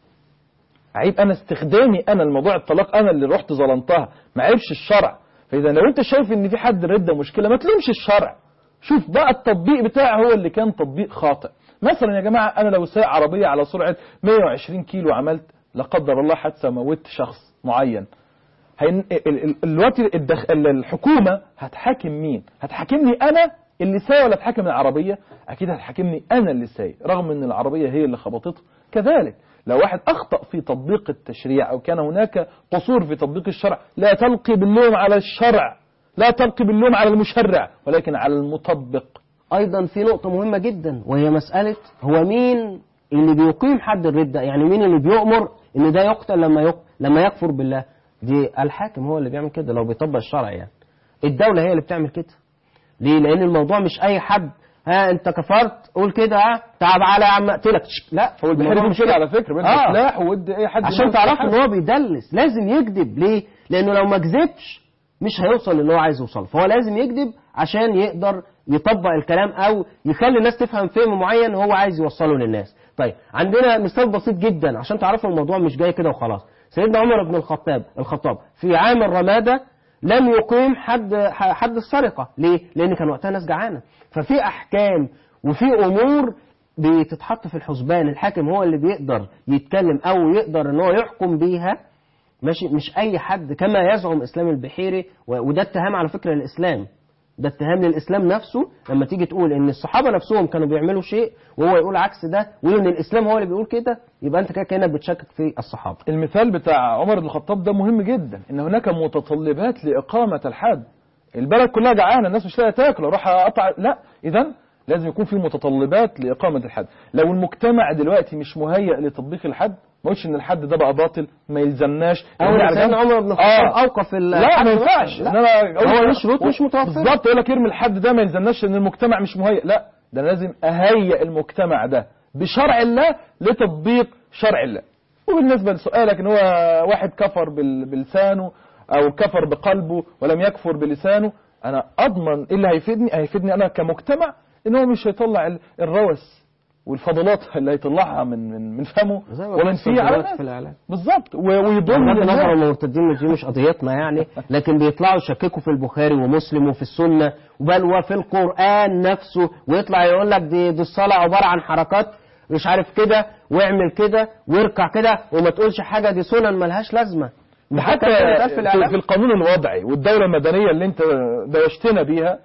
عيب انا استخدامي انا الموضوع الطلاق انا اللي رحت ظلمتها ما عيبش الشرع فاذا لو انت شايف ان في حد رده مشكله ما تلومش الشرع شوف بقى التطبيق بتاعه هو اللي كان تطبيق خاطئ مثلا يا جماعه انا لو سايق عربيه على سرعه 120 كيلو عملت لا قدر الله حادثه موت شخص معين هين... ال- ال- الوقت الدخ... ال- الحكومه هتحاكم مين هتحاكمني انا اللي سايق ولا تحاكم العربيه اكيد هتحاكمني انا اللي سايق رغم ان العربيه هي اللي خبطته كذلك لو واحد اخطا في تطبيق التشريع او كان هناك قصور في تطبيق الشرع لا تلقي باللوم على الشرع لا تلقي باللوم على المشرع ولكن على المطبق أيضا في نقطة مهمة جدا وهي مسألة هو مين اللي بيقيم حد الردة يعني مين اللي بيؤمر إن ده يقتل لما يق... لما يكفر بالله دي الحاكم هو اللي بيعمل كده لو بيطبق الشرع يعني الدولة هي اللي بتعمل كده ليه لأن الموضوع مش أي حد ها انت كفرت قول كده ها تعال على يا عم اقتلك لا هو البحيري الموضوع مش كده على فكره بدي آه. سلاح ودي اي حد عشان يموت تعرفوا حد. ان هو بيدلس لازم يكذب ليه لانه لو ما كذبش مش هيوصل للي هو عايز يوصل فهو لازم يكذب عشان يقدر يطبق الكلام او يخلي الناس تفهم فهم معين هو عايز يوصله للناس طيب عندنا مثال بسيط جدا عشان تعرفوا الموضوع مش جاي كده وخلاص سيدنا عمر بن الخطاب الخطاب في عام الرمادة لم يقيم حد حد السرقة ليه لان كان وقتها ناس جعانة ففي احكام وفي امور بتتحط في الحسبان الحاكم هو اللي بيقدر يتكلم او يقدر ان هو يحكم بيها ماشي مش اي حد كما يزعم اسلام البحيري و- وده اتهام على فكره للاسلام ده اتهام للاسلام نفسه لما تيجي تقول ان الصحابه نفسهم كانوا بيعملوا شيء وهو يقول عكس ده ويقول ان الاسلام هو اللي بيقول كده يبقى انت كده كانك بتشكك في الصحابه المثال بتاع عمر بن الخطاب ده مهم جدا ان هناك متطلبات لاقامه الحد البلد كلها جعانه الناس مش لاقيه تاكل اروح اقطع لا اذا لازم يكون في متطلبات لاقامه الحد لو المجتمع دلوقتي مش مهيئ لتطبيق الحد ما قلتش ان الحد ده بقى باطل ما يلزمناش او يرجع سيدنا لجنب. عمر بن الخطاب آه. اوقف ال- لا الحد ما ينفعش لا. ان انا أقول هو لك- له شروط مش متوفره بالظبط يقول لك ارمي الحد ده ما يلزمناش ان المجتمع مش مهيئ لا ده أنا لازم اهيئ المجتمع ده بشرع الله لتطبيق شرع الله وبالنسبه لسؤالك ان هو واحد كفر بال- بلسانه او كفر بقلبه ولم يكفر بلسانه انا اضمن ايه اللي هيفيدني هيفيدني انا كمجتمع ان هو مش هيطلع ال- الروث والفضلات اللي هيطلعها من من من فمه زي ما ومن بيحصل فيه على دلوقتي الناس في الاعلام بالظبط و- ويضل بغض النظر الناس. عن المرتدين دي مش قضيتنا يعني لكن بيطلعوا يشككوا في البخاري ومسلم وفي السنه بل وفي القران نفسه ويطلع يقول لك دي, دي الصلاه عباره عن حركات مش عارف كده واعمل كده واركع كده وما تقولش حاجه دي سنن ملهاش لازمه ده حتى الكلام ده بيتقال في في, الإعلام. في القانون الوضعي والدولة المدنية اللي انت دوشتنا بيها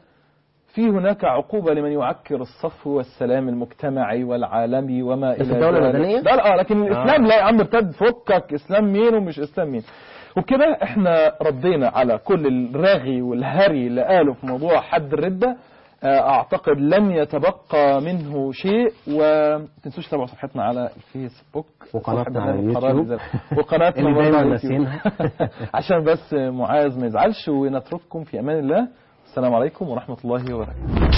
في هناك عقوبة لمن يعكر الصفو والسلام المجتمعي والعالمي وما في إلى الدولة ذلك. المدنية؟ لا لا آه، لكن الإسلام لا يا عم ابتد فكك إسلام مين ومش إسلام مين وكده احنا ردينا على كل الرغي والهري اللي قاله في موضوع حد الردة آه، اعتقد لم يتبقى منه شيء وتنسوش تتابعوا صفحتنا على الفيسبوك وقناتنا صفحة على برنامج اليوتيوب. قرار الزر- وقناتنا اللي برضه دايما على اليوتيوب. ناسينها. عشان بس معاذ ما يزعلش ونترككم في امان الله السلام عليكم ورحمه الله وبركاته